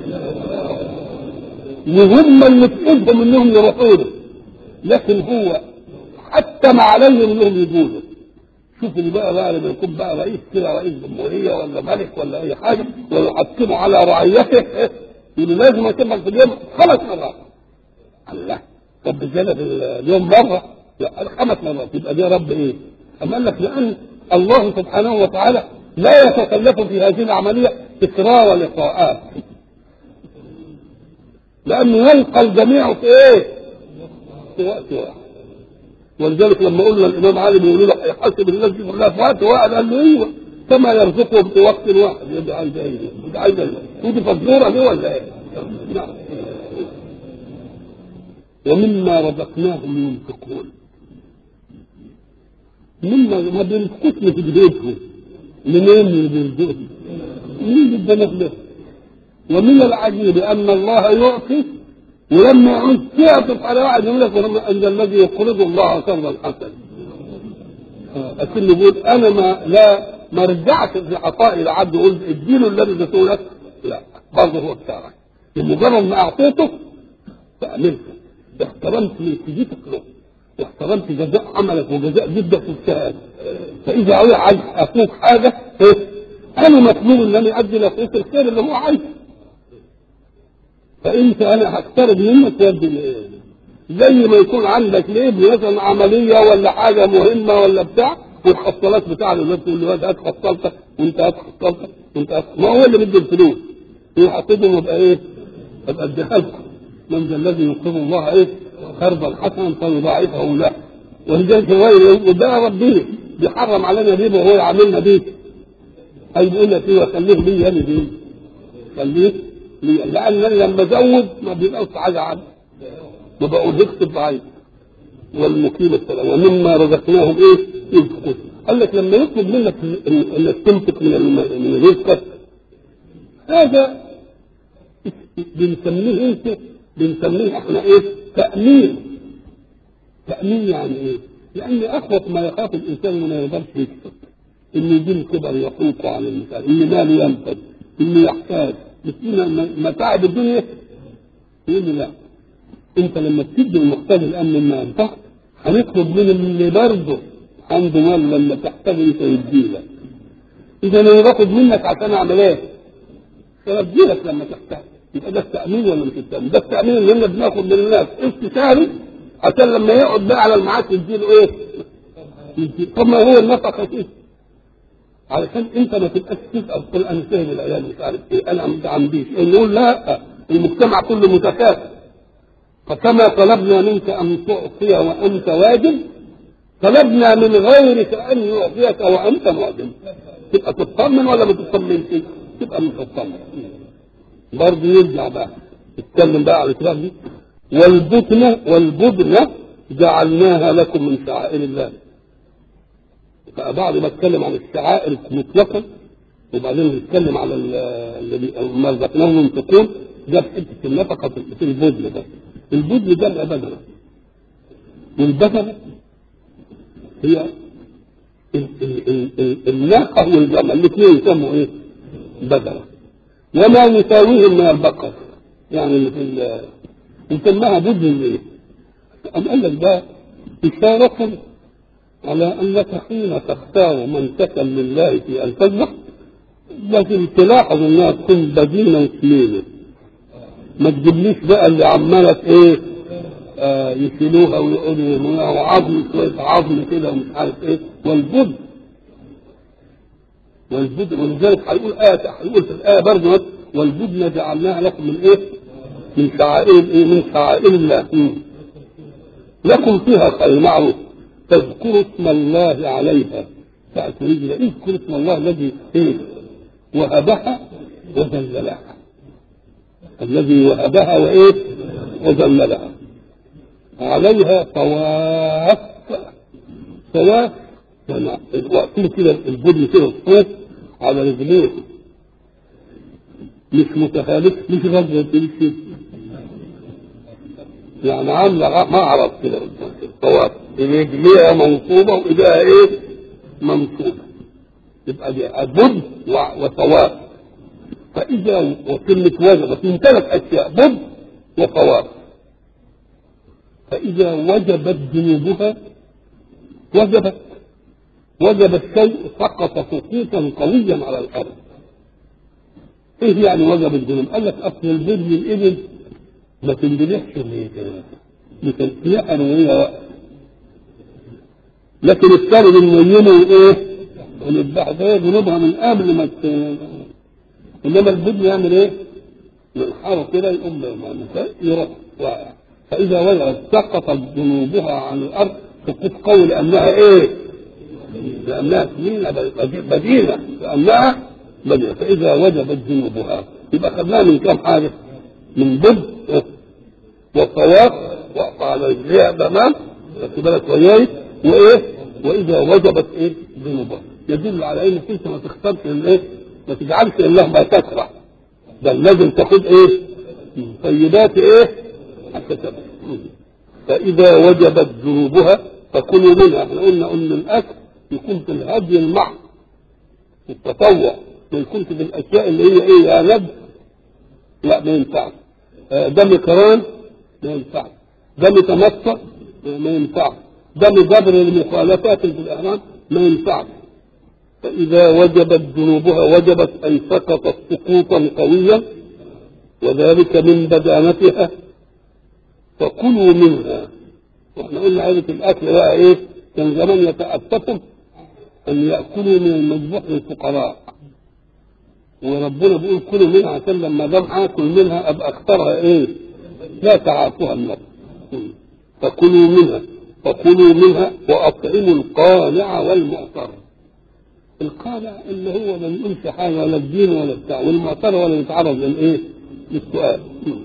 وهم اللي في ايدهم انهم يروحوا له لكن هو حتى ما عليهم انهم يجوا له شوف اللي بقى بقى لما يكون بقى رئيس كده رئيس جمهوريه ولا ملك ولا اي حاجه ويحكموا على رعيته يقول لازم يتم في اليوم خمس مرات الله طب بزياده في اليوم مره لا خمس مرات يبقى دي رب ايه؟ أما قال لك لأن الله سبحانه وتعالى لا يتكلف في هذه العملية تكرار لقاءات لأنه يلقى الجميع في إيه؟ في وقت واحد ولذلك لما قلنا الإمام علي بيقول له يحاسب الناس دي كلها في وقت واحد قال له أيوه كما يرزقهم في وقت واحد يبقى عايز إيه؟ يبقى عايز إيه؟ ودي فزورة دي ولا إيه؟ نعم ومما رزقناهم ينفقون مما ما بينفقوش في بيتهم منين اللي بيرزقهم؟ مين بدنا له ومن العجيب ان الله يعطي ولما يعود تعطف على واحد يقول لك ان الذي يقرض الله قرضا حسنا اكن يقول انا ما لا ما رجعت في عطائي لعبد يقول اديله الذي اديته لك لا برضه هو بتاعك بمجرد ما اعطيته فامنت احترمت ملكيتك له واحترمت جزاء عملك وجزاء جدك في السؤال فاذا عايز اخوك حاجه ايه انا مطلوب ان انا ادي لاخوك الخير اللي هو عايزه فانت انا هقترب منك وادي لايه زي ما يكون عندك لابن مثلا عمليه ولا حاجه مهمه ولا بتاع والحصالات بتاع الولاد تقول له هات حصالتك وانت هات حصالتك وانت هات ما هو اللي بيدي الفلوس يحطهم يبقى ايه؟ يبقى اديها لكم من ذا الذي يقرض الله ايه؟ قرضا حسنا فيضاعفه له ولذلك غير وده ربنا بيحرم علينا الربا وهو يعاملنا بيه هيقول لك ايه خليه لي انا بيه خليه لي لان انا لما ازود ما بيبقاش حاجه عنه ما بقول اكتب ضعيف والمقيم السلام ومما رزقناهم ايه؟ ينفقون قال لك لما يطلب منك انك تنفق من من رزقك هذا بنسميه انت بنسميه احنا ايه؟ تأمين تأمين يعني ايه؟ لأن أخوف ما يخاف الإنسان ما يقدرش يكسب إن يجي الكبر يحوق على الإنسان إن ماله ينفد إنه يحتاج مسكين متاعب الدنيا يقول لي لا أنت لما بتدي المحتاج الأمن ما ينفعش هنطلب من اللي برضه عنده مال لما تحتاج أنت يديلك إذا أنا باخد منك عشان أعمل إيه؟ فأديلك لما تحتاج يبقى ده التأمين ولا مش التأمين؟ ده التأمين اللي احنا بناخد من الناس استشاري عشان لما يقعد بقى على المعاش يديله ايه؟ يديله. طب ما هو النفقة كده علشان انت ما تبقاش تسأل تقول انا فاهم العيال مش عارف ايه انا ما عنديش نقول لا المجتمع كله متكافئ فكما طلبنا منك ان تعطي وانت واجب طلبنا من غيرك ان يعطيك وانت معجب تبقى تطمن ولا ما تطمنش؟ تبقى متطمن برضه يرجع بقى يتكلم بقى على الكلام دي والبطنة والبدنة جعلناها لكم من شعائر الله فبعد ما اتكلم عن الشعائر مطلقا وبعدين نتكلم على الذي ما رزقناهم ينفقون جاب حته النفقه في البدن ده البدن ده بقى بدنه والبدنه هي الناقه والجمل الاثنين يسموا ايه؟ بدنه وما يساويهم من البقر يعني اللي في يسماها بدن ليه؟ أم قال لك ده إشارة على أنك حين تختار منسكا لله في أن تذبح لازم تلاحظ انها تكون بدينة وسمينة ما تجيبليش بقى اللي عمالة ايه آه يشيلوها ويقولوا يرموها وعظم شوية عظم كده ومش عارف ايه والبد والبد ولذلك هيقول آية هيقول في الآية برضه والبدن جعلناها لكم من ايه؟ من شعائر ايه؟ من شعائر الله مم. لكم فيها خير معروف تذكروا اسم الله عليها تأتوا رجلا اذكر اسم الله الذي ايه؟ وهبها وذللها الذي وهبها وايه؟ وذللها عليها طواف طواف يعني واقفين كده البدن كده الصوت على رجليه مش متخالف مش غزة مش يعني عاملة معرض كده قدام كده طواف رجليها منصوبة وإيديها إيه؟ منصوبة يبقى دي بد وطواف فإذا وكلمة وجبت من ثلاث أشياء بد وطواف فإذا وجبت ذنوبها وجبت وجب الشيء سقط سقوطا قويا على الأرض ايه يعني وجب الذنوب؟ قال لك اصل البر الابل ما تندلحش اللي بتنتلحها وهي واقفه لكن الثاني بنوينه ايه؟ ونذبحه فهي ذنوبها من قبل ما ت... انما البر يعمل ايه؟ ينحره كده يقوم يروح واقع فاذا وجبت سقطت ذنوبها عن الارض سقوط قوي لانها ايه؟ لأنها سنين بدينة لأنها بدينة فإذا وجبت ذنوبها يبقى خدناها من كم حاجة؟ من ضد والطواف وقف على رجليها تمام خدت بالك وياي وإيه؟ وإذا وجبت إيه؟ ذنوبها يدل على إنك أنت ما تختارش الإيه؟ ما تجعلش الله ما تكره بل لازم تاخد إيه؟ طيبات إيه؟ حتى تبقى فإذا وجبت ذنوبها فكلوا منها احنا قلنا ان الاكل يكون في الهدي المحض في التطوع ما يكونش في الاشياء اللي هي ايه يا نبذ لا ما ينفعش آه دم كران ما ينفعش دم تمسك ما ينفعش دم جبر المخالفات في الاحرام ما ينفعش فاذا وجبت ذنوبها وجبت ان سقطت سقوطا قويا وذلك من بدانتها فكلوا منها واحنا قلنا عادة الأكل بقى إيه؟ كان زمان يتأسفوا أن يأكلوا من المذبوح للفقراء. وربنا بيقول كلوا منها عشان لما دام آكل منها أبقى أختارها إيه؟ لا تعافوها النفس. فكلوا منها فكلوا منها وأطعموا القانع والمعتر. القانع اللي هو ما يقولش حاجة ولا الدين ولا بتاع والمعتر ولا يتعرض للإيه؟ للسؤال.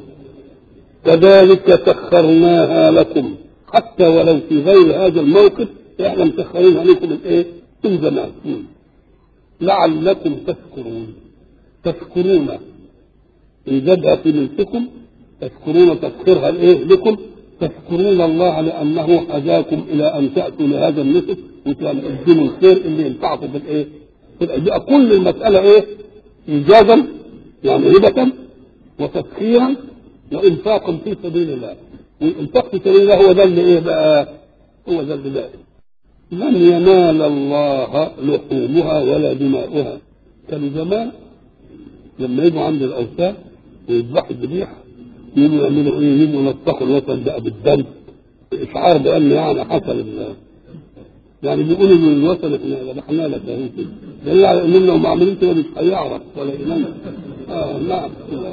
كذلك سخرناها لكم حتى ولو في غير هذا الموقف احنا مسخرين عليكم الايه؟ من زمان لعلكم تذكرون تذكرون ايجادها في ملككم تذكرون تذكيرها الايه لكم تذكرون الله لانه هداكم الى ان تاتوا لهذا النسك وتقدموا الخير اللي ينفعكم في الايه؟ يبقى كل المساله ايه؟ ايجادا يعني هبه وتذكيرا وانفاقا في سبيل الله والانفاق في سبيل الله هو ده اللي ايه بقى؟ هو ده اللي بقى لن ينال الله لحومها ولا دماؤها كانوا زمان لما يجوا عند الاوثان ويذبحوا الذبيحه يجوا يعملوا ايه؟ يجوا يلطخوا الوثن بقى بالدم اشعار بان يعني حصل يعني بيقولوا من الوثن احنا ذبحنا لك يا كده دليل على ان لو ما عملوش كده مش هيعرف ولا ينام اه نعم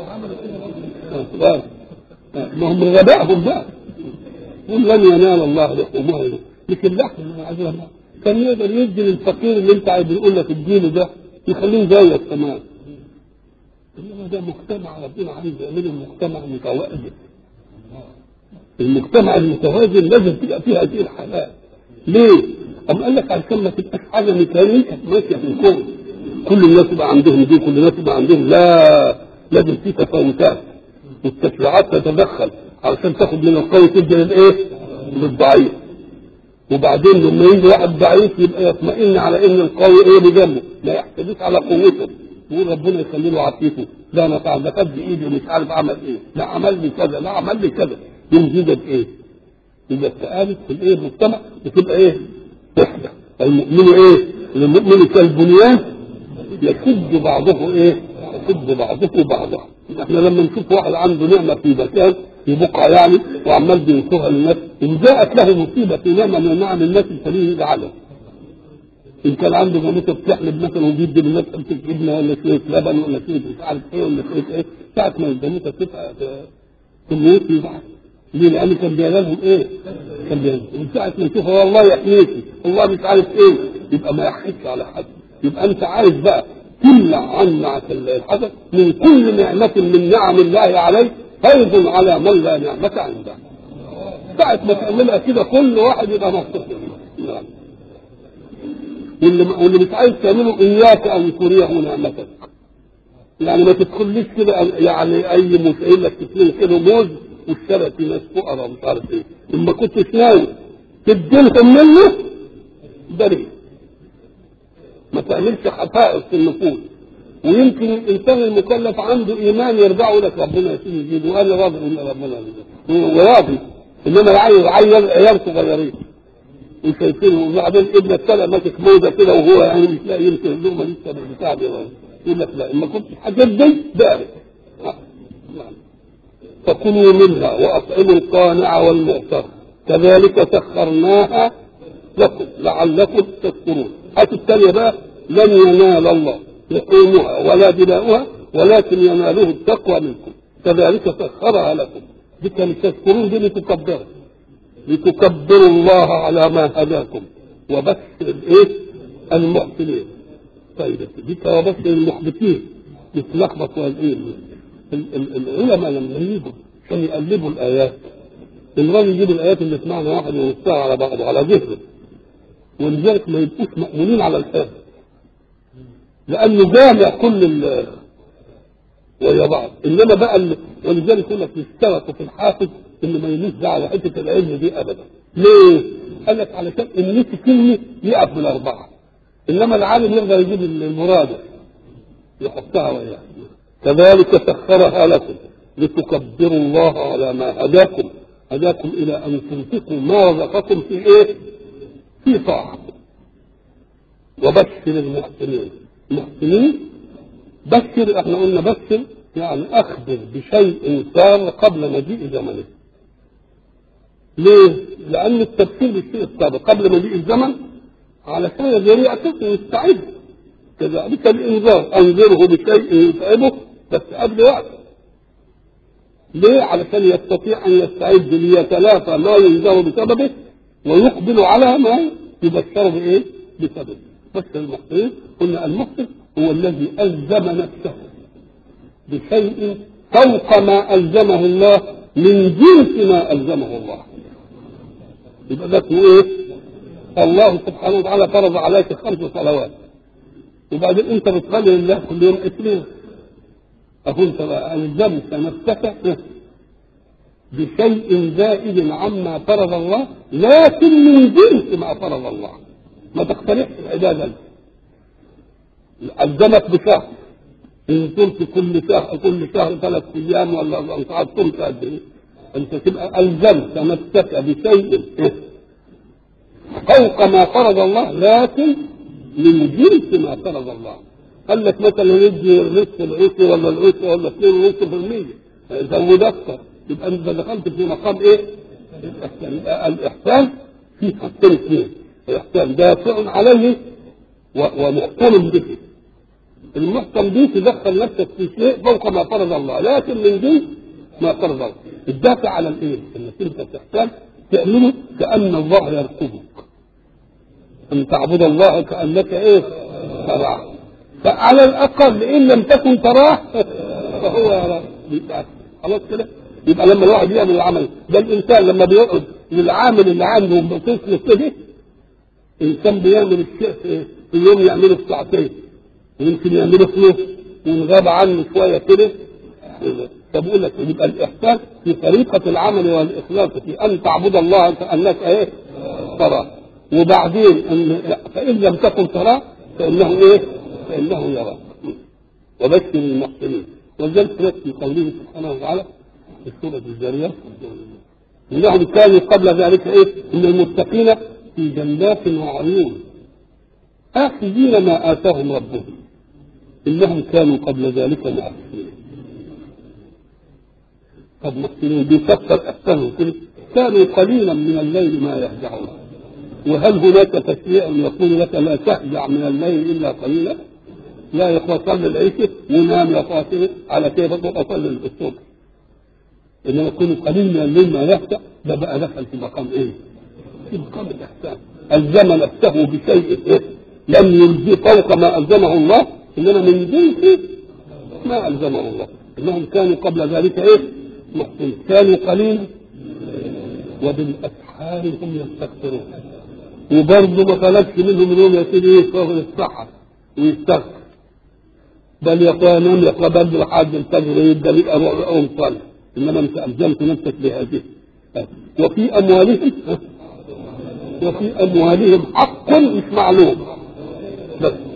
آه. ما هم غبائهم بقى قل لن ينال الله لحومها لكن اللحم كان يقدر يدي للفقير اللي انت عايز يقول لك اديله ده يخليه زيك كمان انما ده مجتمع ربنا عايز يعمله مجتمع متوازن المجتمع المتوازن لازم تبقى فيه هذه الحالات ليه؟ أم قال لك عشان ما تبقاش حاجه مثاليه ماشيه في الكون كل الناس يبقى عندهم دي كل الناس يبقى عندهم لا لازم في تفاوتات والتشريعات تتدخل علشان تاخد من القوي تدي للايه؟ للضعيف وبعدين لما يجي واحد ضعيف يبقى يطمئن على ان القوي ايه اللي جنبه ما يحتدث على قوته يقول ربنا يخلي له عافيته لا انا فعل ده خد بايدي ومش عارف عمل ايه لا عمل لي كذا لا عمل لي كذا يمزجك ايه؟ يبقى التآلف في الايه المجتمع بتبقى ايه؟ وحده المؤمن ايه؟ المؤمن كالبنيان يشد بعضه ايه؟ يشد بعضه بعضا احنا لما نشوف واحد عنده نعمه في مكان في بقعه يعني وعمال بينصرها للناس ان جاءت له مصيبه في نعمه من نعم الناس الفريق يجعلها ان كان عنده جاموسه بتحلب مثلا وبيدي للناس حته جبنه ولا شويه لبن ولا شويه مش عارف ايه ولا شويه ايه ساعه ما الجاموسه تبقى تموت يزعل ليه؟ لان كان بيعمل لهم ايه؟ كان بيعمل من ساعه ما يشوفها والله يحميكي والله مش عارف ايه يبقى ما يحكيش على حد يبقى انت عايز بقى تمنع عنك الحدث من كل نعمة من نعم الله عليك فيض على من لا نعمة عنده ساعة ما تعملها كده كل واحد يبقى مبسوط نعم واللي واللي مش عايز تعمله اياك ان تريه نعمتك يعني ما تدخليش كده يعني اي مسائل لك تسلم كده موز والشارع في ناس فقراء ومش عارف ايه لما كنتش ناوي تديلهم منه بريء ما تعملش حفائظ في النفوس ويمكن الانسان المكلف عنده ايمان يرجع لك ربنا يا سيدي يجيبه وقال راضي ان ربنا يجيبه وراضي انما العيل عيل عيال صغيرين وشايفينه وبعدين ابن السلع ماسك موزه كده وهو يعني مش لاقي يمكن اللقمه لسه بالبتاع دي يقول لك لا ما كنتش هتدي بارد فكلوا منها واطعموا القانع والمعتر كذلك سخرناها لكم لعلكم تشكرون هات الثانيه بقى لن ينال الله لحومها ولا دماؤها ولكن يناله التقوى منكم كذلك سخرها لكم دي كانت تذكرون دي لتكبروا لتكبروا الله على ما هداكم وبشر الايه المحسنين طيب دي وبشر المخبتين يتلخبط والايه العلماء لما يجوا عشان يقلبوا الايات الراجل يجيب الايات اللي سمعنا واحد ويوسعها على بعضه على ذهنه ولذلك ما يبقوش مأمونين على الحال لانه جامع كل ال ويا بعض انما بقى ال... ولذلك يقول لك اشترطوا في الحافظ ان ما يلوش دعوه حته العلم دي ابدا ليه؟ قال لك علشان ان نسي كلمه يقف بالاربعه انما العالم يقدر يجيب المراد يحطها وياه كذلك سخرها لكم لتكبروا الله على ما هداكم هداكم الى ان تنفقوا ما رزقكم في ايه؟ في طاعه وبشر المحسنين المحسنين بشر احنا قلنا بشر يعني اخبر بشيء صار قبل مجيء زمنه ليه؟ لأن التبشير بالشيء السابق قبل مجيء الزمن علشان ذريعته يستعد كذلك الإنذار أنذره بشيء يتعبه بس قبل وقته ليه؟ علشان يستطيع أن يستعد ليتلافى ما ينذر بسببه ويقبل على ما يبشر بإيه؟ بسببه بس المحسن قلنا المحسن هو الذي ألزم نفسه بشيء فوق ما ألزمه الله من جنس ما ألزمه الله يبقى ده اسمه ايه؟ الله سبحانه وتعالى فرض عليك خمس صلوات وبعدين انت بتصلي لله كل يوم اثنين اهو انت بقى الزمت نفسك بشيء زائد عما فرض الله لكن من جنس ما فرض الله ما تختلفش العباده الزمك بشهر ان صمت كل شهر كل شهر ثلاث ايام ولا انت صمت قد ايه؟ انت تبقى الزمت نفسك بشيء فوق ما فرض الله لكن من جنس ما فرض الله قال لك مثلا ندي الرزق العشر ولا العشر ولا 2.5% زود اكثر يبقى انت دخلت في مقام ايه؟ الاحسان الاحسان في حاجتين اثنين الاحسان دافع عليه ومحكم به المحكم به تدخل نفسك في شيء فوق ما فرض الله لكن من جنس ما فرض الله الدافع على الايه؟ انك انت تحتاج تعمله كان الله يرقبك ان تعبد الله كانك ايه؟ تراه فعلى الاقل ان لم تكن تراه فهو يراك خلاص كده يبقى لما الواحد يعمل العمل ده الانسان لما بيقعد للعامل اللي عنده بتصل كده انسان بيعمل الشيء في يوم يعمله في ساعتين ويمكن يعمله في نص ونغاب عنه شويه كده طب اقول لك يبقى الاحسان في طريقه العمل والاخلاص في ان تعبد الله كانك ايه؟ تراه وبعدين ان فان لم تكن تراه فانه ايه؟ فانه يراك وبشر المحسنين ولذلك في قوله سبحانه وتعالى في سوره الجاريات انهم كانوا قبل ذلك ايه؟ ان المتقين في جنات وعيون آخذين ما آتاهم ربهم إنهم كانوا قبل ذلك محسنين طب محسنين بيفكر أحسنهم كده كانوا قليلا من الليل ما يهجعون وهل هناك تشريع يقول لك لا تهجع من الليل إلا قليلا لا يا اخوة صلي العشاء ونام يا فاطمة على كيفك وصلي الصبح إنما يكون قليل من الليل ما يهجع ده بقى دخل في مقام إيه؟ في مقام الإحسان ألزم نفسه بشيء إيه؟ لم يلزم فوق ما ألزمه الله إنما من جنس ما ألزمه الله إنهم كانوا قبل ذلك إيه؟ محسن كانوا قليلا وبالاسحار هم يستغفرون وبرضه ما طلبش منهم انهم يا سيدي يسهروا السحر ويستغفر بل يقول نوم يقول برضه لحد الفجر يبدا يبقى اقوم صلي انما انت الزمت نفسك بهذه وفي اموالهم وفي اموالهم حق مش معلوم بس